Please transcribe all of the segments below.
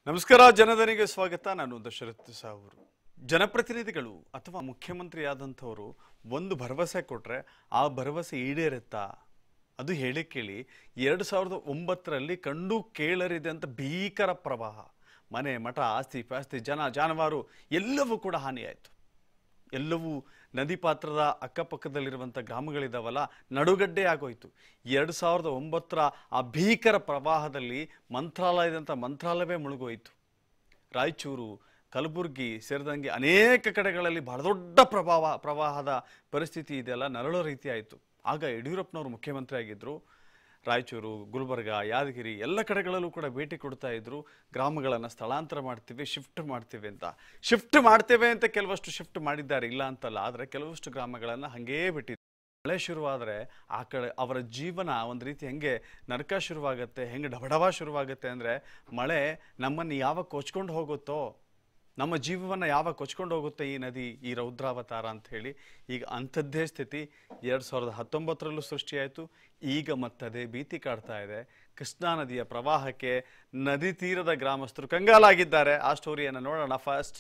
ನಮಸ್ಕಾರ ಜನಧನಿಗೆ ಸ್ವಾಗತ ನಾನು ದಶರಥ್ ಸಾವೂರು ಜನಪ್ರತಿನಿಧಿಗಳು ಅಥವಾ ಮುಖ್ಯಮಂತ್ರಿ ಆದಂಥವರು ಒಂದು ಭರವಸೆ ಕೊಟ್ರೆ ಆ ಭರವಸೆ ಈಡೇರುತ್ತಾ ಅದು ಹೇಳಿ ಕೇಳಿ ಎರಡು ಸಾವಿರದ ಒಂಬತ್ತರಲ್ಲಿ ಕಂಡು ಕೇಳರಿದೆ ಅಂತ ಭೀಕರ ಪ್ರವಾಹ ಮನೆ ಮಠ ಆಸ್ತಿ ಪಾಸ್ತಿ ಜನ ಜಾನುವಾರು ಎಲ್ಲವೂ ಕೂಡ ಹಾನಿಯಾಯಿತು ಎಲ್ಲವೂ ನದಿ ಪಾತ್ರದ ಅಕ್ಕಪಕ್ಕದಲ್ಲಿರುವಂಥ ಗ್ರಾಮಗಳಿದಾವಲ್ಲ ನಡುಗಡ್ಡೆ ಆಗೋಯ್ತು ಎರಡು ಸಾವಿರದ ಒಂಬತ್ತರ ಆ ಭೀಕರ ಪ್ರವಾಹದಲ್ಲಿ ಮಂತ್ರಾಲಯದಂಥ ಮಂತ್ರಾಲಯವೇ ಮುಳುಗೋಯ್ತು ರಾಯಚೂರು ಕಲಬುರಗಿ ಸೇರಿದಂಗೆ ಅನೇಕ ಕಡೆಗಳಲ್ಲಿ ಬಹಳ ದೊಡ್ಡ ಪ್ರಭಾವ ಪ್ರವಾಹದ ಪರಿಸ್ಥಿತಿ ಇದೆಯಲ್ಲ ನರಳೋ ರೀತಿ ಆಯಿತು ಆಗ ಯಡಿಯೂರಪ್ಪನವರು ಮುಖ್ಯಮಂತ್ರಿ ಆಗಿದ್ದರು ರಾಯಚೂರು ಗುಲ್ಬರ್ಗ ಯಾದಗಿರಿ ಎಲ್ಲ ಕಡೆಗಳಲ್ಲೂ ಕೂಡ ಭೇಟಿ ಕೊಡ್ತಾ ಇದ್ರು ಗ್ರಾಮಗಳನ್ನು ಸ್ಥಳಾಂತರ ಮಾಡ್ತೀವಿ ಶಿಫ್ಟ್ ಮಾಡ್ತೀವಿ ಅಂತ ಶಿಫ್ಟ್ ಮಾಡ್ತೇವೆ ಅಂತ ಕೆಲವಷ್ಟು ಶಿಫ್ಟ್ ಮಾಡಿದ್ದಾರೆ ಇಲ್ಲ ಅಂತಲ್ಲ ಆದರೆ ಕೆಲವಷ್ಟು ಗ್ರಾಮಗಳನ್ನು ಹಾಗೇ ಬಿಟ್ಟಿದ್ದಾರೆ ಮಳೆ ಶುರುವಾದರೆ ಆ ಕಡೆ ಅವರ ಜೀವನ ಒಂದು ರೀತಿ ಹೆಂಗೆ ನರಕ ಶುರುವಾಗುತ್ತೆ ಹೆಂಗೆ ಡಬಡವ ಶುರುವಾಗುತ್ತೆ ಅಂದರೆ ಮಳೆ ನಮ್ಮನ್ನು ಯಾವಾಗ ಕೊಚ್ಕೊಂಡು ಹೋಗುತ್ತೋ ನಮ್ಮ ಜೀವವನ್ನು ಯಾವಾಗ ಕೊಚ್ಕೊಂಡು ಹೋಗುತ್ತೆ ಈ ನದಿ ಈ ರೌದ್ರಾವತಾರ ಅಂತ ಹೇಳಿ ಈಗ ಅಂಥದ್ದೇ ಸ್ಥಿತಿ ಎರಡು ಸಾವಿರದ ಹತ್ತೊಂಬತ್ತರಲ್ಲೂ ಸೃಷ್ಟಿಯಾಯಿತು ಈಗ ಮತ್ತದೇ ಭೀತಿ ಕಾಡ್ತಾ ಇದೆ ಕೃಷ್ಣಾ ನದಿಯ ಪ್ರವಾಹಕ್ಕೆ ನದಿ ತೀರದ ಗ್ರಾಮಸ್ಥರು ಕಂಗಾಲಾಗಿದ್ದಾರೆ ಆ ಸ್ಟೋರಿಯನ್ನು ನೋಡೋಣ ಫಸ್ಟ್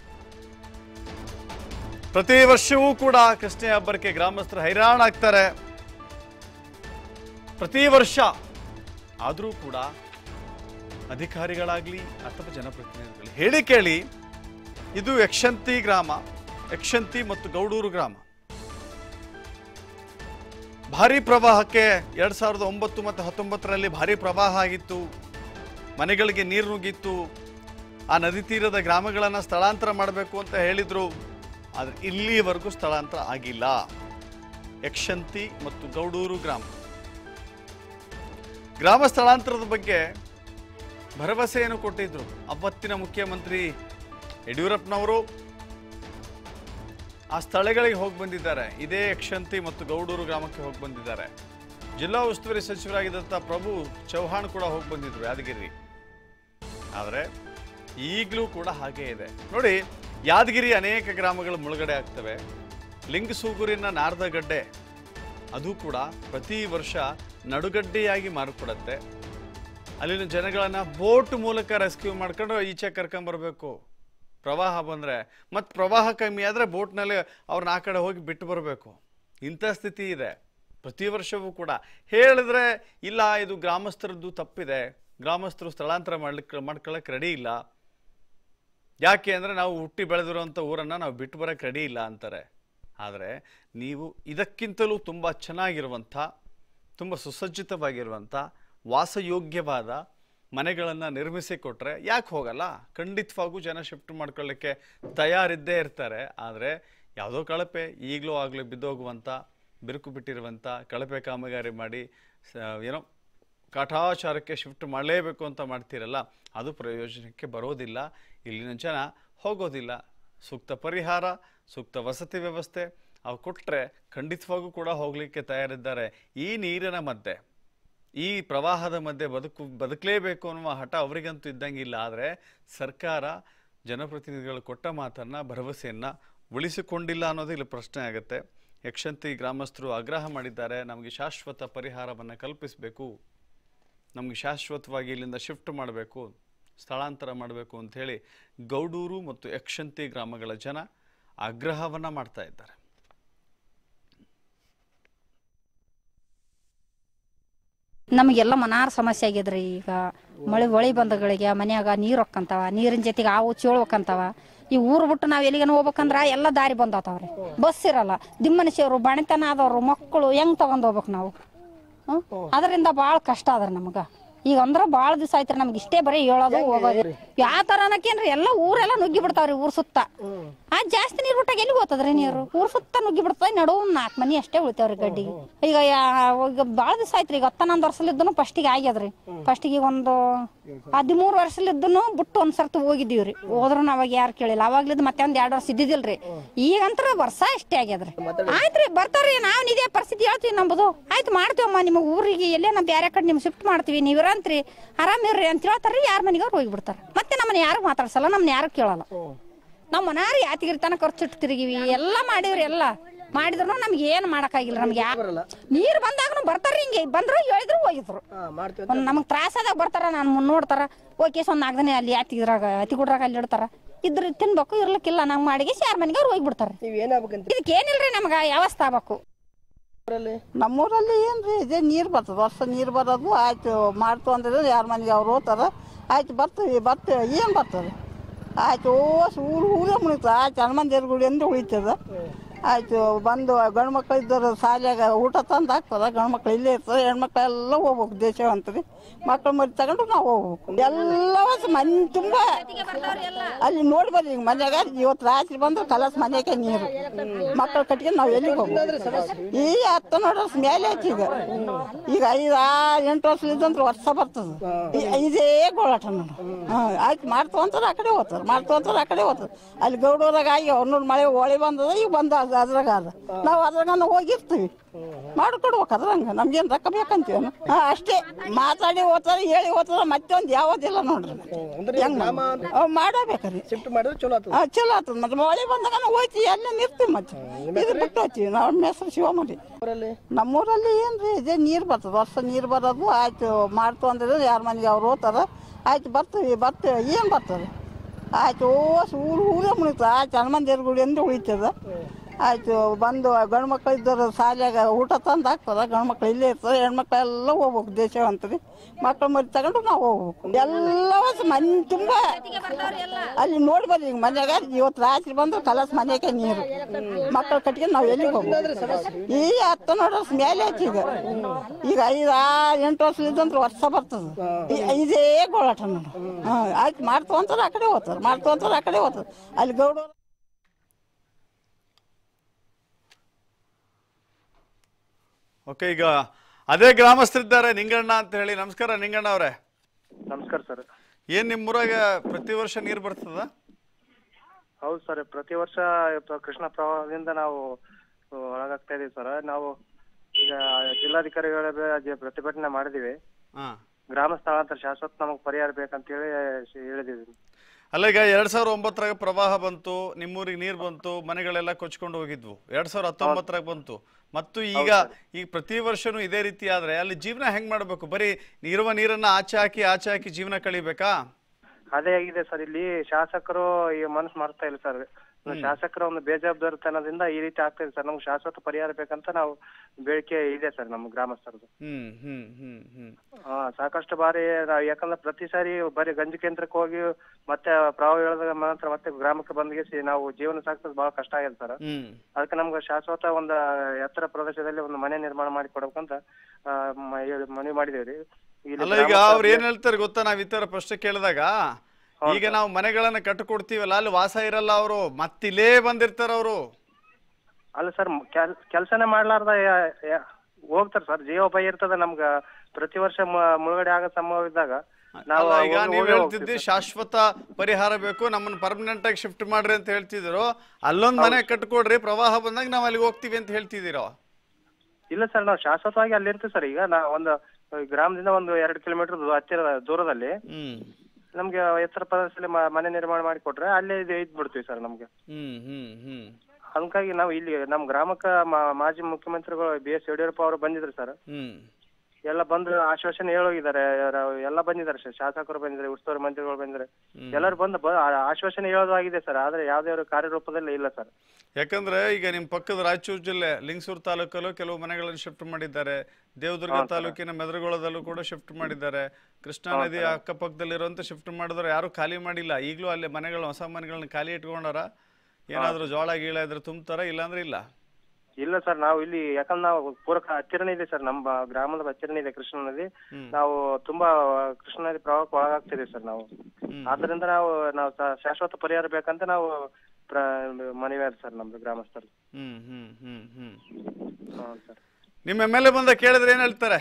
ಪ್ರತಿ ವರ್ಷವೂ ಕೂಡ ಕೃಷ್ಣ ಹಬ್ಬಕ್ಕೆ ಗ್ರಾಮಸ್ಥರು ಹೈರಾಣಾಗ್ತಾರೆ ಪ್ರತಿ ವರ್ಷ ಆದರೂ ಕೂಡ ಅಧಿಕಾರಿಗಳಾಗ್ಲಿ ಅಥವಾ ಜನಪ್ರತಿನಿಧಿಗಳು ಹೇಳಿ ಕೇಳಿ ಇದು ಯಕ್ಷಂತಿ ಗ್ರಾಮ ಯಕ್ಷಂತಿ ಮತ್ತು ಗೌಡೂರು ಗ್ರಾಮ ಭಾರಿ ಪ್ರವಾಹಕ್ಕೆ ಎರಡ್ ಸಾವಿರದ ಒಂಬತ್ತು ಮತ್ತು ಹತ್ತೊಂಬತ್ತರಲ್ಲಿ ಭಾರಿ ಪ್ರವಾಹ ಆಗಿತ್ತು ಮನೆಗಳಿಗೆ ನೀರು ನುಗ್ಗಿತ್ತು ಆ ನದಿ ತೀರದ ಗ್ರಾಮಗಳನ್ನು ಸ್ಥಳಾಂತರ ಮಾಡಬೇಕು ಅಂತ ಹೇಳಿದ್ರು ಆದರೆ ಇಲ್ಲಿವರೆಗೂ ಸ್ಥಳಾಂತರ ಆಗಿಲ್ಲ ಯಕ್ಷಂತಿ ಮತ್ತು ಗೌಡೂರು ಗ್ರಾಮ ಗ್ರಾಮ ಸ್ಥಳಾಂತರದ ಬಗ್ಗೆ ಭರವಸೆಯನ್ನು ಕೊಟ್ಟಿದ್ರು ಅವತ್ತಿನ ಮುಖ್ಯಮಂತ್ರಿ ಯಡಿಯೂರಪ್ಪನವರು ಆ ಸ್ಥಳಗಳಿಗೆ ಹೋಗಿ ಬಂದಿದ್ದಾರೆ ಇದೇ ಯಕ್ಷಂತಿ ಮತ್ತು ಗೌಡೂರು ಗ್ರಾಮಕ್ಕೆ ಹೋಗಿ ಬಂದಿದ್ದಾರೆ ಜಿಲ್ಲಾ ಉಸ್ತುವಾರಿ ಸಚಿವರಾಗಿದ್ದಂಥ ಪ್ರಭು ಚೌಹಾಣ್ ಕೂಡ ಹೋಗಿ ಬಂದಿದ್ರು ಯಾದಗಿರಿ ಆದರೆ ಈಗಲೂ ಕೂಡ ಹಾಗೇ ಇದೆ ನೋಡಿ ಯಾದಗಿರಿ ಅನೇಕ ಗ್ರಾಮಗಳು ಮುಳುಗಡೆ ಆಗ್ತವೆ ಲಿಂಗಸೂಗೂರಿನ ನಾರ್ದಗಡ್ಡೆ ಅದು ಕೂಡ ಪ್ರತಿ ವರ್ಷ ನಡುಗಡ್ಡೆಯಾಗಿ ಮಾರ್ಪಡುತ್ತೆ ಅಲ್ಲಿನ ಜನಗಳನ್ನ ಬೋಟ್ ಮೂಲಕ ರೆಸ್ಕ್ಯೂ ಮಾಡ್ಕೊಂಡು ಈಚೆ ಕರ್ಕೊಂಬರ್ಬೇಕು ಪ್ರವಾಹ ಬಂದರೆ ಮತ್ತು ಪ್ರವಾಹ ಕಮ್ಮಿ ಆದರೆ ಬೋಟ್ನಲ್ಲಿ ಅವ್ರನ್ನ ಆ ಕಡೆ ಹೋಗಿ ಬಿಟ್ಟು ಬರಬೇಕು ಇಂಥ ಸ್ಥಿತಿ ಇದೆ ಪ್ರತಿ ವರ್ಷವೂ ಕೂಡ ಹೇಳಿದ್ರೆ ಇಲ್ಲ ಇದು ಗ್ರಾಮಸ್ಥರದ್ದು ತಪ್ಪಿದೆ ಗ್ರಾಮಸ್ಥರು ಸ್ಥಳಾಂತರ ಮಾಡ್ಲಿಕ್ಕೆ ಮಾಡ್ಕೊಳ್ಳೋಕೆ ರೆಡಿ ಇಲ್ಲ ಯಾಕೆ ಅಂದರೆ ನಾವು ಹುಟ್ಟಿ ಬೆಳೆದಿರುವಂಥ ಊರನ್ನು ನಾವು ಬಿಟ್ಟು ಬರೋಕ್ಕೆ ರೆಡಿ ಇಲ್ಲ ಅಂತಾರೆ ಆದರೆ ನೀವು ಇದಕ್ಕಿಂತಲೂ ತುಂಬ ಚೆನ್ನಾಗಿರುವಂಥ ತುಂಬ ಸುಸಜ್ಜಿತವಾಗಿರುವಂಥ ವಾಸಯೋಗ್ಯವಾದ ಮನೆಗಳನ್ನು ನಿರ್ಮಿಸಿಕೊಟ್ರೆ ಯಾಕೆ ಹೋಗಲ್ಲ ಖಂಡಿತವಾಗೂ ಜನ ಶಿಫ್ಟ್ ಮಾಡ್ಕೊಳ್ಳಿಕ್ಕೆ ತಯಾರಿದ್ದೇ ಇರ್ತಾರೆ ಆದರೆ ಯಾವುದೋ ಕಳಪೆ ಈಗಲೂ ಆಗಲೂ ಬಿದ್ದೋಗುವಂಥ ಬಿರುಕು ಬಿಟ್ಟಿರುವಂಥ ಕಳಪೆ ಕಾಮಗಾರಿ ಮಾಡಿ ಸ- ಏನೋ ಕಾಟಾಚಾರಕ್ಕೆ ಶಿಫ್ಟ್ ಮಾಡಲೇಬೇಕು ಅಂತ ಮಾಡ್ತೀರಲ್ಲ ಅದು ಪ್ರಯೋಜನಕ್ಕೆ ಬರೋದಿಲ್ಲ ಇಲ್ಲಿನ ಜನ ಹೋಗೋದಿಲ್ಲ ಸೂಕ್ತ ಪರಿಹಾರ ಸೂಕ್ತ ವಸತಿ ವ್ಯವಸ್ಥೆ ಅವು ಕೊಟ್ಟರೆ ಖಂಡಿತವಾಗೂ ಕೂಡ ಹೋಗಲಿಕ್ಕೆ ತಯಾರಿದ್ದಾರೆ ಈ ನೀರಿನ ಮಧ್ಯೆ ಈ ಪ್ರವಾಹದ ಮಧ್ಯೆ ಬದುಕು ಬದುಕಲೇಬೇಕು ಅನ್ನುವ ಹಠ ಅವರಿಗಂತೂ ಇದ್ದಂಗಿಲ್ಲ ಆದರೆ ಸರ್ಕಾರ ಜನಪ್ರತಿನಿಧಿಗಳು ಕೊಟ್ಟ ಮಾತನ್ನು ಭರವಸೆಯನ್ನು ಉಳಿಸಿಕೊಂಡಿಲ್ಲ ಅನ್ನೋದು ಇಲ್ಲಿ ಪ್ರಶ್ನೆ ಆಗುತ್ತೆ ಯಕ್ಷಂತಿ ಗ್ರಾಮಸ್ಥರು ಆಗ್ರಹ ಮಾಡಿದ್ದಾರೆ ನಮಗೆ ಶಾಶ್ವತ ಪರಿಹಾರವನ್ನು ಕಲ್ಪಿಸಬೇಕು ನಮಗೆ ಶಾಶ್ವತವಾಗಿ ಇಲ್ಲಿಂದ ಶಿಫ್ಟ್ ಮಾಡಬೇಕು ಸ್ಥಳಾಂತರ ಮಾಡಬೇಕು ಅಂಥೇಳಿ ಗೌಡೂರು ಮತ್ತು ಯಕ್ಷಂತಿ ಗ್ರಾಮಗಳ ಜನ ಆಗ್ರಹವನ್ನು ಮಾಡ್ತಾ ಇದ್ದಾರೆ ನಮಗೆಲ್ಲ ಮನಾರ್ ಸಮಸ್ಯೆ ಆಗ್ಯದ್ರಿ ಈಗ ಮಳೆ ಹೊಳಿ ಬಂದಗಳಿಗೆ ಮನ್ಯಾಗ ನೀರು ಹೊಕ್ಕಂತಾವ ನೀರಿನ ಜೊತೆಗೆ ಆವು ಚೇಳು ಹೊಕ್ಕಂತಾವ ಈ ಊರು ಬಿಟ್ಟು ನಾವು ಎಲ್ಲಿಗನ ಹೋಗ್ಬೇಕಂದ್ರ ಎಲ್ಲ ದಾರಿ ಬಂದಾತವ್ರಿ ಬಸ್ ಇರಲ್ಲ ದಿಮ್ಮನಸಿಯವರು ಬಣಿತನ ಆದವ್ರು ಮಕ್ಕಳು ಹೆಂಗ್ ತಗೊಂಡ್ ಹೋಗ್ಬೇಕು ನಾವು ಹ್ಮ್? ಅದರಿಂದ ಭಾಳ ಕಷ್ಟ ಅದ್ರಿ ನಮಗ ಈಗ ಅಂದ್ರ ಭಾಳ ದಿವಸ ಆಯ್ತ್ರಿ ನಮ್ಗೆ ಇಷ್ಟೇ ಬರೀ ಹೇಳೋದು ಹೋಗೋದು ಯಾವ ತರ ಅನ್ನಕೇನ್ರಿ ಎಲ್ಲ ಊರೆಲ್ಲ ನುಗ್ಗಿ ಬಿಡ್ತಾವ್ರಿ ಊರ್ ಸುತ್ತ ಆ ಜಾಸ್ತಿ ನೀರ್ ಬಿಟ್ಟಾಗ ಎಲ್ಲಿ ಹೋಗ್ತದ್ರಿ ನೀರು ಊರ್ ಸುತ್ತ ನುಗ್ಗಿ ಬಿಡ್ತದ ನಡು ನಾಲ್ಕು ಮನಿ ಅಷ್ಟೇ ಉಳಿತಾವ್ರಿ ಗಡ್ಡಿಗೆ ಈಗ ಯಾ- ಈಗ ಭಾಳ ದಿವಸ ಆಯ್ತ್ರಿ ಈಗ ಹತ್ತನ್ನೊಂದು ವರ್ಷಲಿದ್ದನು ಫಸ್ಟಿಗೆ ಆಗ್ಯದ್ರಿ ಫಸ್ಟಿಗೆ ಒಂದು ಹದಿಮೂರು ವರ್ಷಲಿದ್ದನು ಬಿಟ್ಟು ಒಂದ್ ಸರ್ತಿ ಹೋಗಿದ್ದೀವ್ರಿ ಹೋದ್ರು ಅವಾಗ ಯಾರು ಕೇಳಿಲ್ಲ ಅವಾಗ್ಲಿದ್ ಮತ್ತೆ ಒಂದ್ ಎರಡು ವರ್ಷ ಇದ್ದಿದ್ದಿಲ್ರಿ ಈಗಂತ್ರ ವರ್ಷ ಇಷ್ಟೇ ಆಗ್ಯದ್ರಿ ಆಯ್ತ್ರಿ ಬರ್ತಾರ್ರಿ ನಾವ್ ಇದೇ ಪರಿಸ್ಥಿತಿ ಹೇಳ್ತೀವಿ ನಂಬುದು ಆಯ್ತು ಮಾಡ್ತೀವಮ್ಮ ನಿಮ್ಮ ಊರಿಗೆ ಎಲ್ಲೇ ನಾವು ಬೇರೆ ಕಡೆ ನಿಮ್ಗೆ ಶಿಫ್ಟ್ ಮಾಡ್ತೀವಿ ನೀವಿರಂತ್ರಿ ಆರಾಮಿರ್ರಿ ಅಂತ ಹೇಳ್ತಾರ್ರಿ ಯಾರ ಮನೆಗೆ ಅವ್ರು ಹೋಗಿಬಿಡ್ತಾರ ಮತ್ತೆ ನಮ್ಮನ್ನ ಯಾರು ಮಾತಾಡ್ಸಲ್ಲ ನಮ್ಮನ್ನ ಯಾರು ಕೇಳಲ್ಲ ನಮ್ಮ ಮನಾರಿ ಯಾತಿಗಿರಿ ತನಕ ಖರ್ಚಿಟ್ಟು ತಿರುಗಿವಿ ಎಲ್ಲ ಮಾಡಿವ್ರಿ ಎಲ್ಲ ಮಾಡಿದ್ರು ನಮ್ಗೆ ಏನು ಮಾಡೋಕ್ಕಾಗಿಲ್ಲ ನಮ್ಗೆ ಯಾಕೆ ಬರಲ್ಲ ನೀರು ಬಂದಾಗನು ಬರ್ತಾರ ಹಿಂಗೆ ಬಂದ್ರು ಹೇಳಿದ್ರು ಹೋಗಿದ್ರು ಹಾ ಮಾಡ್ತೀವಿ ಒಂದು ನಮಗೆ ತ್ರಾಸದಾಗ ಬರ್ತಾರ ನಾನು ನೋಡ್ತಾರ ಓಕೆ ಒಂದು ನಾಲ್ಕು ದಿನ ಅಲ್ಲಿ ಅತಿದ್ರಾಗ ಅತಿಗುಡ್ರಾಗ ಅಲ್ಲಿ ಇಡ್ತಾರ ಇದ್ರ ತಿನ್ಬೇಕು ಇರ್ಲಿಕ್ಕಿಲ್ಲ ನಮ್ಗೆ ಮಾಡಿಗೆ ಯಾರ ಮನೆಗೆ ಅವ್ರು ಹೋಗ್ಬಿಡ್ತಾರೆ ನೀವು ಏನಾಗ್ಬೇಕಂತ ಇದಕ್ಕೆ ಏನಿಲ್ರಿ ನಮ್ಗೆ ವ್ಯವಸ್ಥೆ ಆಗ್ಬೇಕು ಊರಲ್ಲಿ ನಮ್ಮೂರಲ್ಲಿ ಏನ್ರಿ ಇದೇ ನೀರು ಬರ್ತದೆ ವರ್ಷ ನೀರು ಬರೋದು ಆಯ್ತು ಮಾಡ್ತು ಅಂದ್ರೆ ಯಾರ ಮನೆಗೆ ಅವ್ರು ಹೋಗ್ತಾರೆ ಆಯ್ತು ಬರ್ತೀವಿ ಬರ್ತೀವಿ ಏನು ಬರ್ತದೆ ಆಯ್ತು ಓಸ್ ಊರು ಊರೇ ಮುಳಿತು ಆಯ್ತು ಹನುಮಂತ ಗುಡಿ ಎಂದು ಉಳಿತದ ಆಯ್ತು ಬಂದು ಗಂಡು ಮಕ್ಳು ಇದ್ದವರು ಶಾಲ್ಯಾಗ ಊಟ ತಂದು ಹಾಕ್ತಾರೆ ಗಂಡು ಮಕ್ಳು ಇಲ್ಲೇ ಇರ್ತಾರೆ ಹೆಣ್ಮಕ್ಳು ಎಲ್ಲ ಹೋಗ್ಬೇಕು ದೇಶವಂತರಿ ಮಕ್ಳು ಮರಿ ತಗೊಂಡು ನಾವು ಹೋಗ್ಬೇಕು ಎಲ್ಲ ಹೊಸ ಮನೆ ತುಂಬ ಅಲ್ಲಿ ನೋಡಿ ಬರ್ರಿ ಈಗ ಮನ್ಯಾಗ ಇವತ್ತು ರಾತ್ರಿ ಬಂದ್ರೆ ಕಲಸ್ ಮನೆಗೆ ನೀರು ಮಕ್ಕಳು ಕಟ್ಕೊಂಡು ನಾವು ಎಲ್ಲಿಗೆ ಹೋಗ್ಬೇಕು ಈ ಹತ್ತು ನೋಡಿ ವರ್ಷ ಮೇಲೆ ಐತಿ ಈಗ ಈಗ ಐದು ಆರು ಎಂಟು ವರ್ಷ ಇದ್ದಂದ್ರೆ ವರ್ಷ ಬರ್ತದೆ ಇ- ಇದೇ ಗೋಳಾಟ ನೋಡು ಹಾಂ ಆಯ್ತು ಮಾಡ್ತು ಅಂತಾರೆ ಆ ಕಡೆ ಹೋಗ್ತಾರೆ ಮಾಡ್ತು ಅಂತಾರೆ ಆ ಕಡೆ ಹೋಗ್ತಾರೆ ಅಲ್ಲಿ ಗೌಡೂರಾಗ ಆಗಿ ಅವ್ರನ್ನೂರು ಮಳೆ ಹೊಳಿ ಬಂದದ ಈಗ ಬಂದ ಅದ್- ಅದ್ರಾಗ ಅದ ನಾವು ಅದ್ರಾಗ ಹೋಗಿರ್ತೀವಿ ಮಾಡ್ಕೊಡ್ಬೇಕು ಅದ್ರಂಗ ನಮ್ಗೇನು ರೊಕ್ಕ ಬೇಕಂತೀವಿ ಹಾಂ ಅಷ್ಟೇ ಮಾತಾಡಿ ಹೋಗ್ತಾರೆ ಹೇಳಿ ಹೋಗ್ತಾರೆ ಮತ್ತೊಂದು ಯಾವುದಿಲ್ಲ ನೋಡ್ರಿ ಅಂದ್ರೆ ಹೆಂಗ್ ಗ್ರಾಮ ಅವ್ ಮಾಡಬೇಕ್ರಿ ಶಿಫ್ಟ್ ಮಾಡಿದ್ರೆ ಚಲೋ ಆತದ ಹಾಂ ಚಲೋ ಆತದ ಮತ್ತೆ ಮಳೆ ಬಂದಾಗ ನಾವು ಹೋಯ್ತೀವಿ ಅಲ್ಲೇ ನಿರ್ತೀವಿ ಮತ್ತೆ ಇದು ಬಿಟ್ಟು ಹೋಗ್ತೀವಿ ನಾವು ನಮ್ಮ ಹೆಸರು ಶಿವಮರಿ ಊರಲ್ಲಿ ನಮ್ಮೂರಲ್ಲಿ ಏನ್ರಿ ಇದೇ ನೀರು ಬರ್ತದೆ ವರ್ಷ ನೀರು ಬರೋದು ಆಯ್ತು ಮಾಡ್ತು ಅಂದ್ರೆ ಯಾರ ಮನೆಗೆ ಅವ್ರು ಹೋಗ್ತಾರೆ ಆಯ್ತು ಬರ್ತೀವಿ ಬರ್ತೀವಿ ಏನು ಬರ್ತದೆ ಆಯ್ತು ಓಸ್ ಊರು ಊರೇ ಮುಳಿತು ಆಯ್ತು ಹನುಮಂತ ಗುಡಿ ಎಂದು ಉಳಿತದ ಆಯ್ತು ಬಂದು ಗಂಡು ಮಕ್ಳು ಇದ್ದವರು ಶಾಲ್ಯಾಗ ಊಟ ತಂದು ಹಾಕ್ತಾರೆ ಗಂಡು ಮಕ್ಳು ಇಲ್ಲೇ ಇರ್ತಾರೆ ಹೆಣ್ಮಕ್ಳು ಎಲ್ಲ ಹೋಗ್ಬೇಕು ದೇಶವಂತರಿ ಮಕ್ಳು ಮರಿ ತಗೊಂಡು ನಾವು ಹೋಗ್ಬೇಕು ಎಲ್ಲ ಹೊಸ ಮನೆ ತುಂಬ ಅಲ್ಲಿ ನೋಡಿ ಬರ್ರಿ ಈಗ ಮನ್ಯಾಗ ಇವತ್ತು ರಾತ್ರಿ ಬಂದ್ರೆ ಕಲಸ್ ಮನೆಗೆ ನೀರು ಮಕ್ಕಳು ಕಟ್ಕೊಂಡು ನಾವು ಎಲ್ಲಿಗೆ ಹೋಗ್ಬೇಕು ಈ ಹತ್ತು ನೋಡಿ ವರ್ಷ ಮೇಲೆ ಐತಿ ಈಗ ಈಗ ಐದು ಆರು ಎಂಟು ವರ್ಷ ಇದ್ದಂದ್ರೆ ವರ್ಷ ಬರ್ತದೆ ಇ- ಇದೇ ಗೋಳಾಟ ನೋಡು ಹಾಂ ಆಯ್ತು ಮಾಡ್ತು ಅಂತಾರೆ ಆ ಕಡೆ ಹೋಗ್ತಾರೆ ಮಾಡ್ತು ಅಂತಾರೆ ಆ ಕಡೆ ಹೋಗ್ತಾರೆ ಅಲ್ಲಿ ಗೌಡರು ಓಕೆ ಈಗ ಅದೇ ಗ್ರಾಮಸ್ಥರಿದ್ದಾರೆ ನಿಂಗಣ್ಣ ಅಂತ ಹೇಳಿ ನಮಸ್ಕಾರ ನಿಂಗಣ್ಣ ಅವರೇ ನಮಸ್ಕಾರ ಸರ್ ಏನ್ ನಿಮ್ಮೂರಾಗ ಪ್ರತಿ ವರ್ಷ ನೀರು ಬರ್ತದ ಹೌದು ಸರ್ ಪ್ರತಿ ವರ್ಷ ಪ- ಕೃಷ್ಣ ಪ್ರವಾಹದಿಂದ ನಾವು ಆ, ಒಳಗಾಗ್ತಾ ಇದೀವಿ ಸರ್ ನಾವು ಈಗ ಜಿಲ್ಲಾಧಿಕಾರಿಗಳ ಬೆ- ಜ- ಪ್ರತಿಭಟನೆ ಮಾಡಿದೀವಿ ಹಾ ಗ್ರಾಮ ಸ್ಥಳಾಂತರ ಶಾಶ್ವತ ನಮಗೆ ಪರಿಹಾರ ಬೇಕಂತೇಳಿ ಶ್- ಹೇಳಿದೀವಿ ಅಲ್ಲ ಈಗ ಎರಡ್ ಸಾವಿರದ ಒಂಬತ್ತರಾಗ ಪ್ರವಾಹ ಬಂತು ನಿಮ್ಮೂರಿಗೆ ನೀರು ಬಂತು ಮನೆಗಳೆಲ್ಲ ಕೊಚ್ಕೊಂಡು ಹೋಗಿದ್ವು ಎರಡ್ ಸಾವಿರದ ಹತ್ತೊಂಬತ್ತರಾಗ ಬಂತು ಮತ್ತು ಈಗ ಈಗ ಪ್ರತಿ ವರ್ಷನೂ ಇದೇ ರೀತಿ ಆದ್ರೆ ಅಲ್ಲಿ ಜೀವನ ಹೆಂಗ್ ಮಾಡ್ಬೇಕು ಬರೀ ಇರುವ ನೀರನ್ನ ಆಚೆ ಹಾಕಿ ಆಚೆ ಹಾಕಿ ಜೀವನ ಕಳಿಬೇಕಾ ಅದೇ ಆಗಿದೆ ಸರ್ ಇಲ್ಲಿ ಶಾಸಕರು ಈ ಮನಸ್ಸು ಮಾಡ್ತಾ ಇಲ್ಲ ಸರ್ ಶಾಸಕರ ಒಂದು ಬೇಜವಾಬ್ದಾರಿತನದಿಂದ ಈ ರೀತಿ ಆಗ್ತಾ ಇದೆ ಸರ್ ನಮ್ಗೆ ಶಾಶ್ವತ ಪರಿಹಾರ ಬೇಕಂತ ನಾವು ಬೇಡಿಕೆ ಇದೆ ಸರ್ ನಮ್ಮ ಗ್ರಾಮಸ್ಥರದ್ದು ಹ್ಮ್ ಹ್ಮ್ ಹ್ಮ್ ಹ್ಮ್ ಹಾ ಸಾಕಷ್ಟು ಬಾರಿ ನಾವ್ ಯಾಕಂದ್ರೆ ಪ್ರತಿ ಸಾರಿ ಬರೀ ಗಂಜಿ ಕೇಂದ್ರಕ್ಕೆ ಹೋಗಿ ಮತ್ತೆ ಪ್ರವಾಹ ಹೇಳಿದ ನಂತರ ಮತ್ತೆ ಗ್ರಾಮಕ್ಕೆ ಬಂದ್ಗಿಸಿ ನಾವು ಜೀವನ ಸಾಗಿಸೋದು ಬಹಳ ಕಷ್ಟ ಆಗಿದೆ ಸರ್ ಹ್ಮ್ ಅದಕ್ಕೆ ನಮ್ಗೆ ಶಾಶ್ವತ ಒಂದು ಎತ್ತರ ಪ್ರದೇಶದಲ್ಲಿ ಒಂದು ಮನೆ ನಿರ್ಮಾಣ ಮಾಡಿ ಕೊಡ್ಬೇಕಂತ ಆ, ಮ- ಹೇಳಿ ಮನವಿ ಮಾಡಿದೇವ್ರಿ ಇಲ್ಲಿ ಅಲ್ಲ ಈಗ ಗ್ರಾಮಸ್ಥರು- ಅವ್ರು ಏನ್ ಹೇಳ್ತಾರೆ ಗೊತ್ತಾ ನಾವ್ ಈ ತರ ಪ್ರಶ್ನೆ ಕೇಳಿದಾಗ ಈಗ ನಾವು ಮನೆಗಳನ್ನ ಕಟ್ಟಿಕೊಡ್ತೀವಲ್ಲ ಅಲ್ಲಿ ವಾಸ ಇರಲ್ಲ ಅವರು ಮತ್ತಿಲ್ಲೇ ಬಂದಿರ್ತಾರ ಅವರು ಅಲ್ಲ ಸರ್ ಕೆಲಸನೇ ಮಾಡ್ಲಾರ್ದ ಯಾ- ಯಾ- ಹೋಗ್ತಾರ ಸರ್ ಜೀವೋಪಾಯ ಇರ್ತದ ನಮ್ಗ ಪ್ರತಿ ವರ್ಷ ಮ- ಮುಳುಗಡೆ ಆಗೋ ಸಂಭವ ಇದ್ದಾಗ ನಾವು ಅಲ್ಲ, ಈಗ ಹೋಗಿ- ನೀವ್ ಹೋಗಿ ಹೇಳ್ತಿದ್ದಿ ಹೋಗ್ತೀವಿ ಸರ್. ಶಾಶ್ವತ ಪರಿಹಾರ ಬೇಕು ನಮ್ಮನ್ನ ಪರ್ಮನೆಂಟ್ ಆಗಿ ಶಿಫ್ಟ್ ಮಾಡ್ರಿ ಅಂತ ಹೇಳ್ತಿದ್ರು ಅಲ್ಲೊಂದ್ ಮನೆ ಕಟ್ಕೊಡ್ರಿ ಪ್ರವಾಹ ಬಂದಾಗ ನಾವ್ ಅಲ್ಲಿಗೆ ಹೋಗ್ತೀವಿ ಅಂತ ಹೇಳ್ತಿದ್ದೀರೋ ಇಲ್ಲ ಸರ್ ನಾವು ಶಾಶ್ವತವಾಗಿ ಅಲ್ಲಿ ಇರ್ತೀವಿ ಸರ್ ಈಗ ನಾ ಒಂದು ಗ್ರಾಮದಿಂದ ಒಂದು ಎರಡು ಕಿಲೋಮೀಟರ್ ಹತ್ತಿರ ದೂರದಲ್ಲಿ ಹ್ಮ್ ನಮ್ಗೆ ಎತ್ತರ ಪ್ರದೇಶದಲ್ಲಿ ಮ- ಮನೆ ನಿರ್ಮಾಣ ಮಾಡಿ ಕೊಟ್ರೆ ಅಲ್ಲೇ ಇದು ಇದ್ ಬಿಡ್ತೀವಿ ಸರ್ ನಮ್ಗೆ ಹ್ಮ್ ಹ್ಮ್ ಹ್ಮ್ ಹಂಗಾಗಿ ನಾವು ಇಲ್ಲಿ ನಮ್ಮ ಗ್ರಾಮಕ್ಕ ಮಾ- ಮಾಜಿ ಮುಖ್ಯಮಂತ್ರಿಗಳು ಬಿ ಎಸ್ ಯಡಿಯೂರಪ್ಪ ಅವರು ಬಂದಿದ್ರು ಸರ್ ಹ್ಮ್ ಎಲ್ಲ ಬಂದು ಆಶ್ವಾಸನೆ ಹೇಳೋಗಿದ್ದಾರೆ ಯಾರು- ಎಲ್ಲ ಬಂದಿದ್ದಾರೆ ಸರ್ ಶಾಸಕರು ಬಂದಿದ್ದಾರೆ ಉಸ್ತುವಾರಿ ಮಂತ್ರಿಗಳು ಬಂದಿದ್ದಾರೆ ಎಲ್ಲರೂ ಬಂದು ಬ- ಆ- ಆಶ್ವಾಸನೆ ಹೇಳೋದಾಗಿದೆ ಸರ್ ಆದ್ರೆ ಯಾವುದೇ ಒಂದು ಕಾರ್ಯರೂಪದಲ್ಲಿ ಇಲ್ಲ ಸರ್ ಯಾಕಂದ್ರೆ ಈಗ ನಿಮ್ ಪಕ್ಕದ ರಾಯಚೂರು ಜಿಲ್ಲೆ ಲಿಂಗಸೂರು ತಾಲೂಕಲ್ಲೂ ಕೆಲವು ಮನೆಗಳನ್ನು ಶಿಫ್ಟ್ ಮಾಡಿದ್ದಾರೆ ದೇವದುರ್ಗ ತಾಲೂಕಿನ ಮೆದರಗೊಳದಲ್ಲೂ ಕೂಡ ಶಿಫ್ಟ್ ಮಾಡಿದ್ದಾರೆ ಕೃಷ್ಣಾ ನದಿ ಅಕ್ಕಪಕ್ಕದಲ್ಲಿರುವಂತ ಶಿಫ್ಟ್ ಮಾಡಿದ್ರೆ ಯಾರು ಖಾಲಿ ಮಾಡಿಲ್ಲ ಈಗಲೂ ಅಲ್ಲಿ ಮನೆಗಳು ಹೊಸ ಮನೆಗಳನ್ನ ಖಾಲಿ ಇಟ್ಕೊಂಡಾರ ಏನಾದ್ರೂ ಜೋಳ ಗೀಳ ಇದ್ರೆ ತುಂಬ್ತಾರ ಇಲ್ಲಾಂದ್ರೆ ಇಲ್ಲ ಇಲ್ಲ ಸರ್ ನಾವು ಇಲ್ಲಿ ಯಾಕಂದ್ರೆ ನಾವು ಪೂರಕ ಹತ್ತಿರನೇ ಇದೆ ಸರ್ ನಮ್ಮ ಗ್ರಾಮದ ಹತ್ತಿರನೇ ಇದೆ ಕೃಷ್ಣ ನದಿ ನಾವು ತುಂಬಾ ಕೃಷ್ಣ ನದಿ ಪ್ರವಾಹಕ್ಕೆ ಒಳಗಾಗ್ತಿದೀವಿ ಸರ್ ನಾವು ಆದ್ರಿಂದ ನಾವು ನಾವು ಸ- ಶಾಶ್ವತ ಪರಿಹಾರ ಬೇಕಂತ ನಾವು ಪ್ರ- ಮನವಿ ಆಯ್ತು ಸರ್ ನಮ್ದು ಗ್ರಾಮಸ್ಥರು ಹ್ಮ್ ಹ್ಮ್ ಹ್ಮ್ ಹ್ಮ್ ಹ್ಞೂ ಸರ್ ನಿಮ್ಮ ಎಮ್ ಎಲ್ ಎ ಬಂದ ಕೇಳಿದ್ರೆ ಏನ್ ಹೇಳ್ತಾರೆ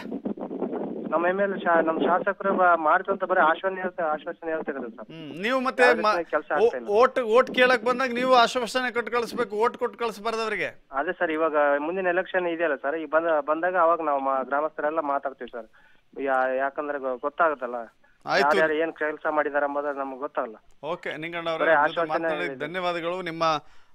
ನಮ್ಮ ಎಮ್ ಎಲ್ ಶಾ ನಮ್ಮ ಶಾಸಕರು ಬ- ಮಾಡ್ತು ಅಂತ ಬರೀ ಆಶ್ವಾಸನೆ ಹೇಳ್ತಾ ಆಶ್ವಾಸನೆ ಹೇಳ್ತಿದ್ರು ಸರ್ ಹ್ಮ್ ನೀವು ಮತ್ತೆ ಯಾವ್ದೇ ರೀತಿಯ ಕೆಲ್ಸ ಆಗ್ತಾ ಇಲ್ಲ. ಓಟ್ ಓಟ್ ಕೇಳಕ್ ಬಂದಾಗ ನೀವು ಆಶ್ವಾಸನೆ ಕೊಟ್ಟು ಕಳಿಸ್ಬೇಕು ಓಟ್ ಕೊಟ್ಟು ಕಳಿಸ್ಬಾರ್ದು ಅವ್ರಿಗೆ ಅದೇ ಸರ್ ಇವಾಗ ಮುಂದಿನ ಎಲೆಕ್ಷನ್ ಇದೆಯಲ್ಲ ಸರ್ ಈಗ ಬಂದ ಬಂದಾಗ ಅವಾಗ ನಾವು ಮಾ- ಗ್ರಾಮಸ್ಥರೆಲ್ಲ ಮಾತಾಡ್ತೀವಿ ಸರ್ ಯಾ- ಯಾಕಂದ್ರೆ ಗೊ- ಗೊತ್ತಾಗುತ್ತಲ್ಲ ಆಯ್ತು. ಯಾರ್ಯಾರು ಏನ್ ಕೆಲಸ ಮಾಡಿದಾರೆ ಎಂಬುದು ನಮ್ಗೆ ಗೊತ್ತಾಗಲ್ಲ ಓಕೆ ನಿಂಗಣ್ಣ ಅವರೇ ಬರೀ ಜೊತೆ ಆಶ್ವಾಸನೆ ಮಾತನಾಡಿದ್ದಕ್ಕೆ ಹೇಳಿದ್ದು. ಧನ್ಯವಾದಗಳು ನಿಮ್ಮ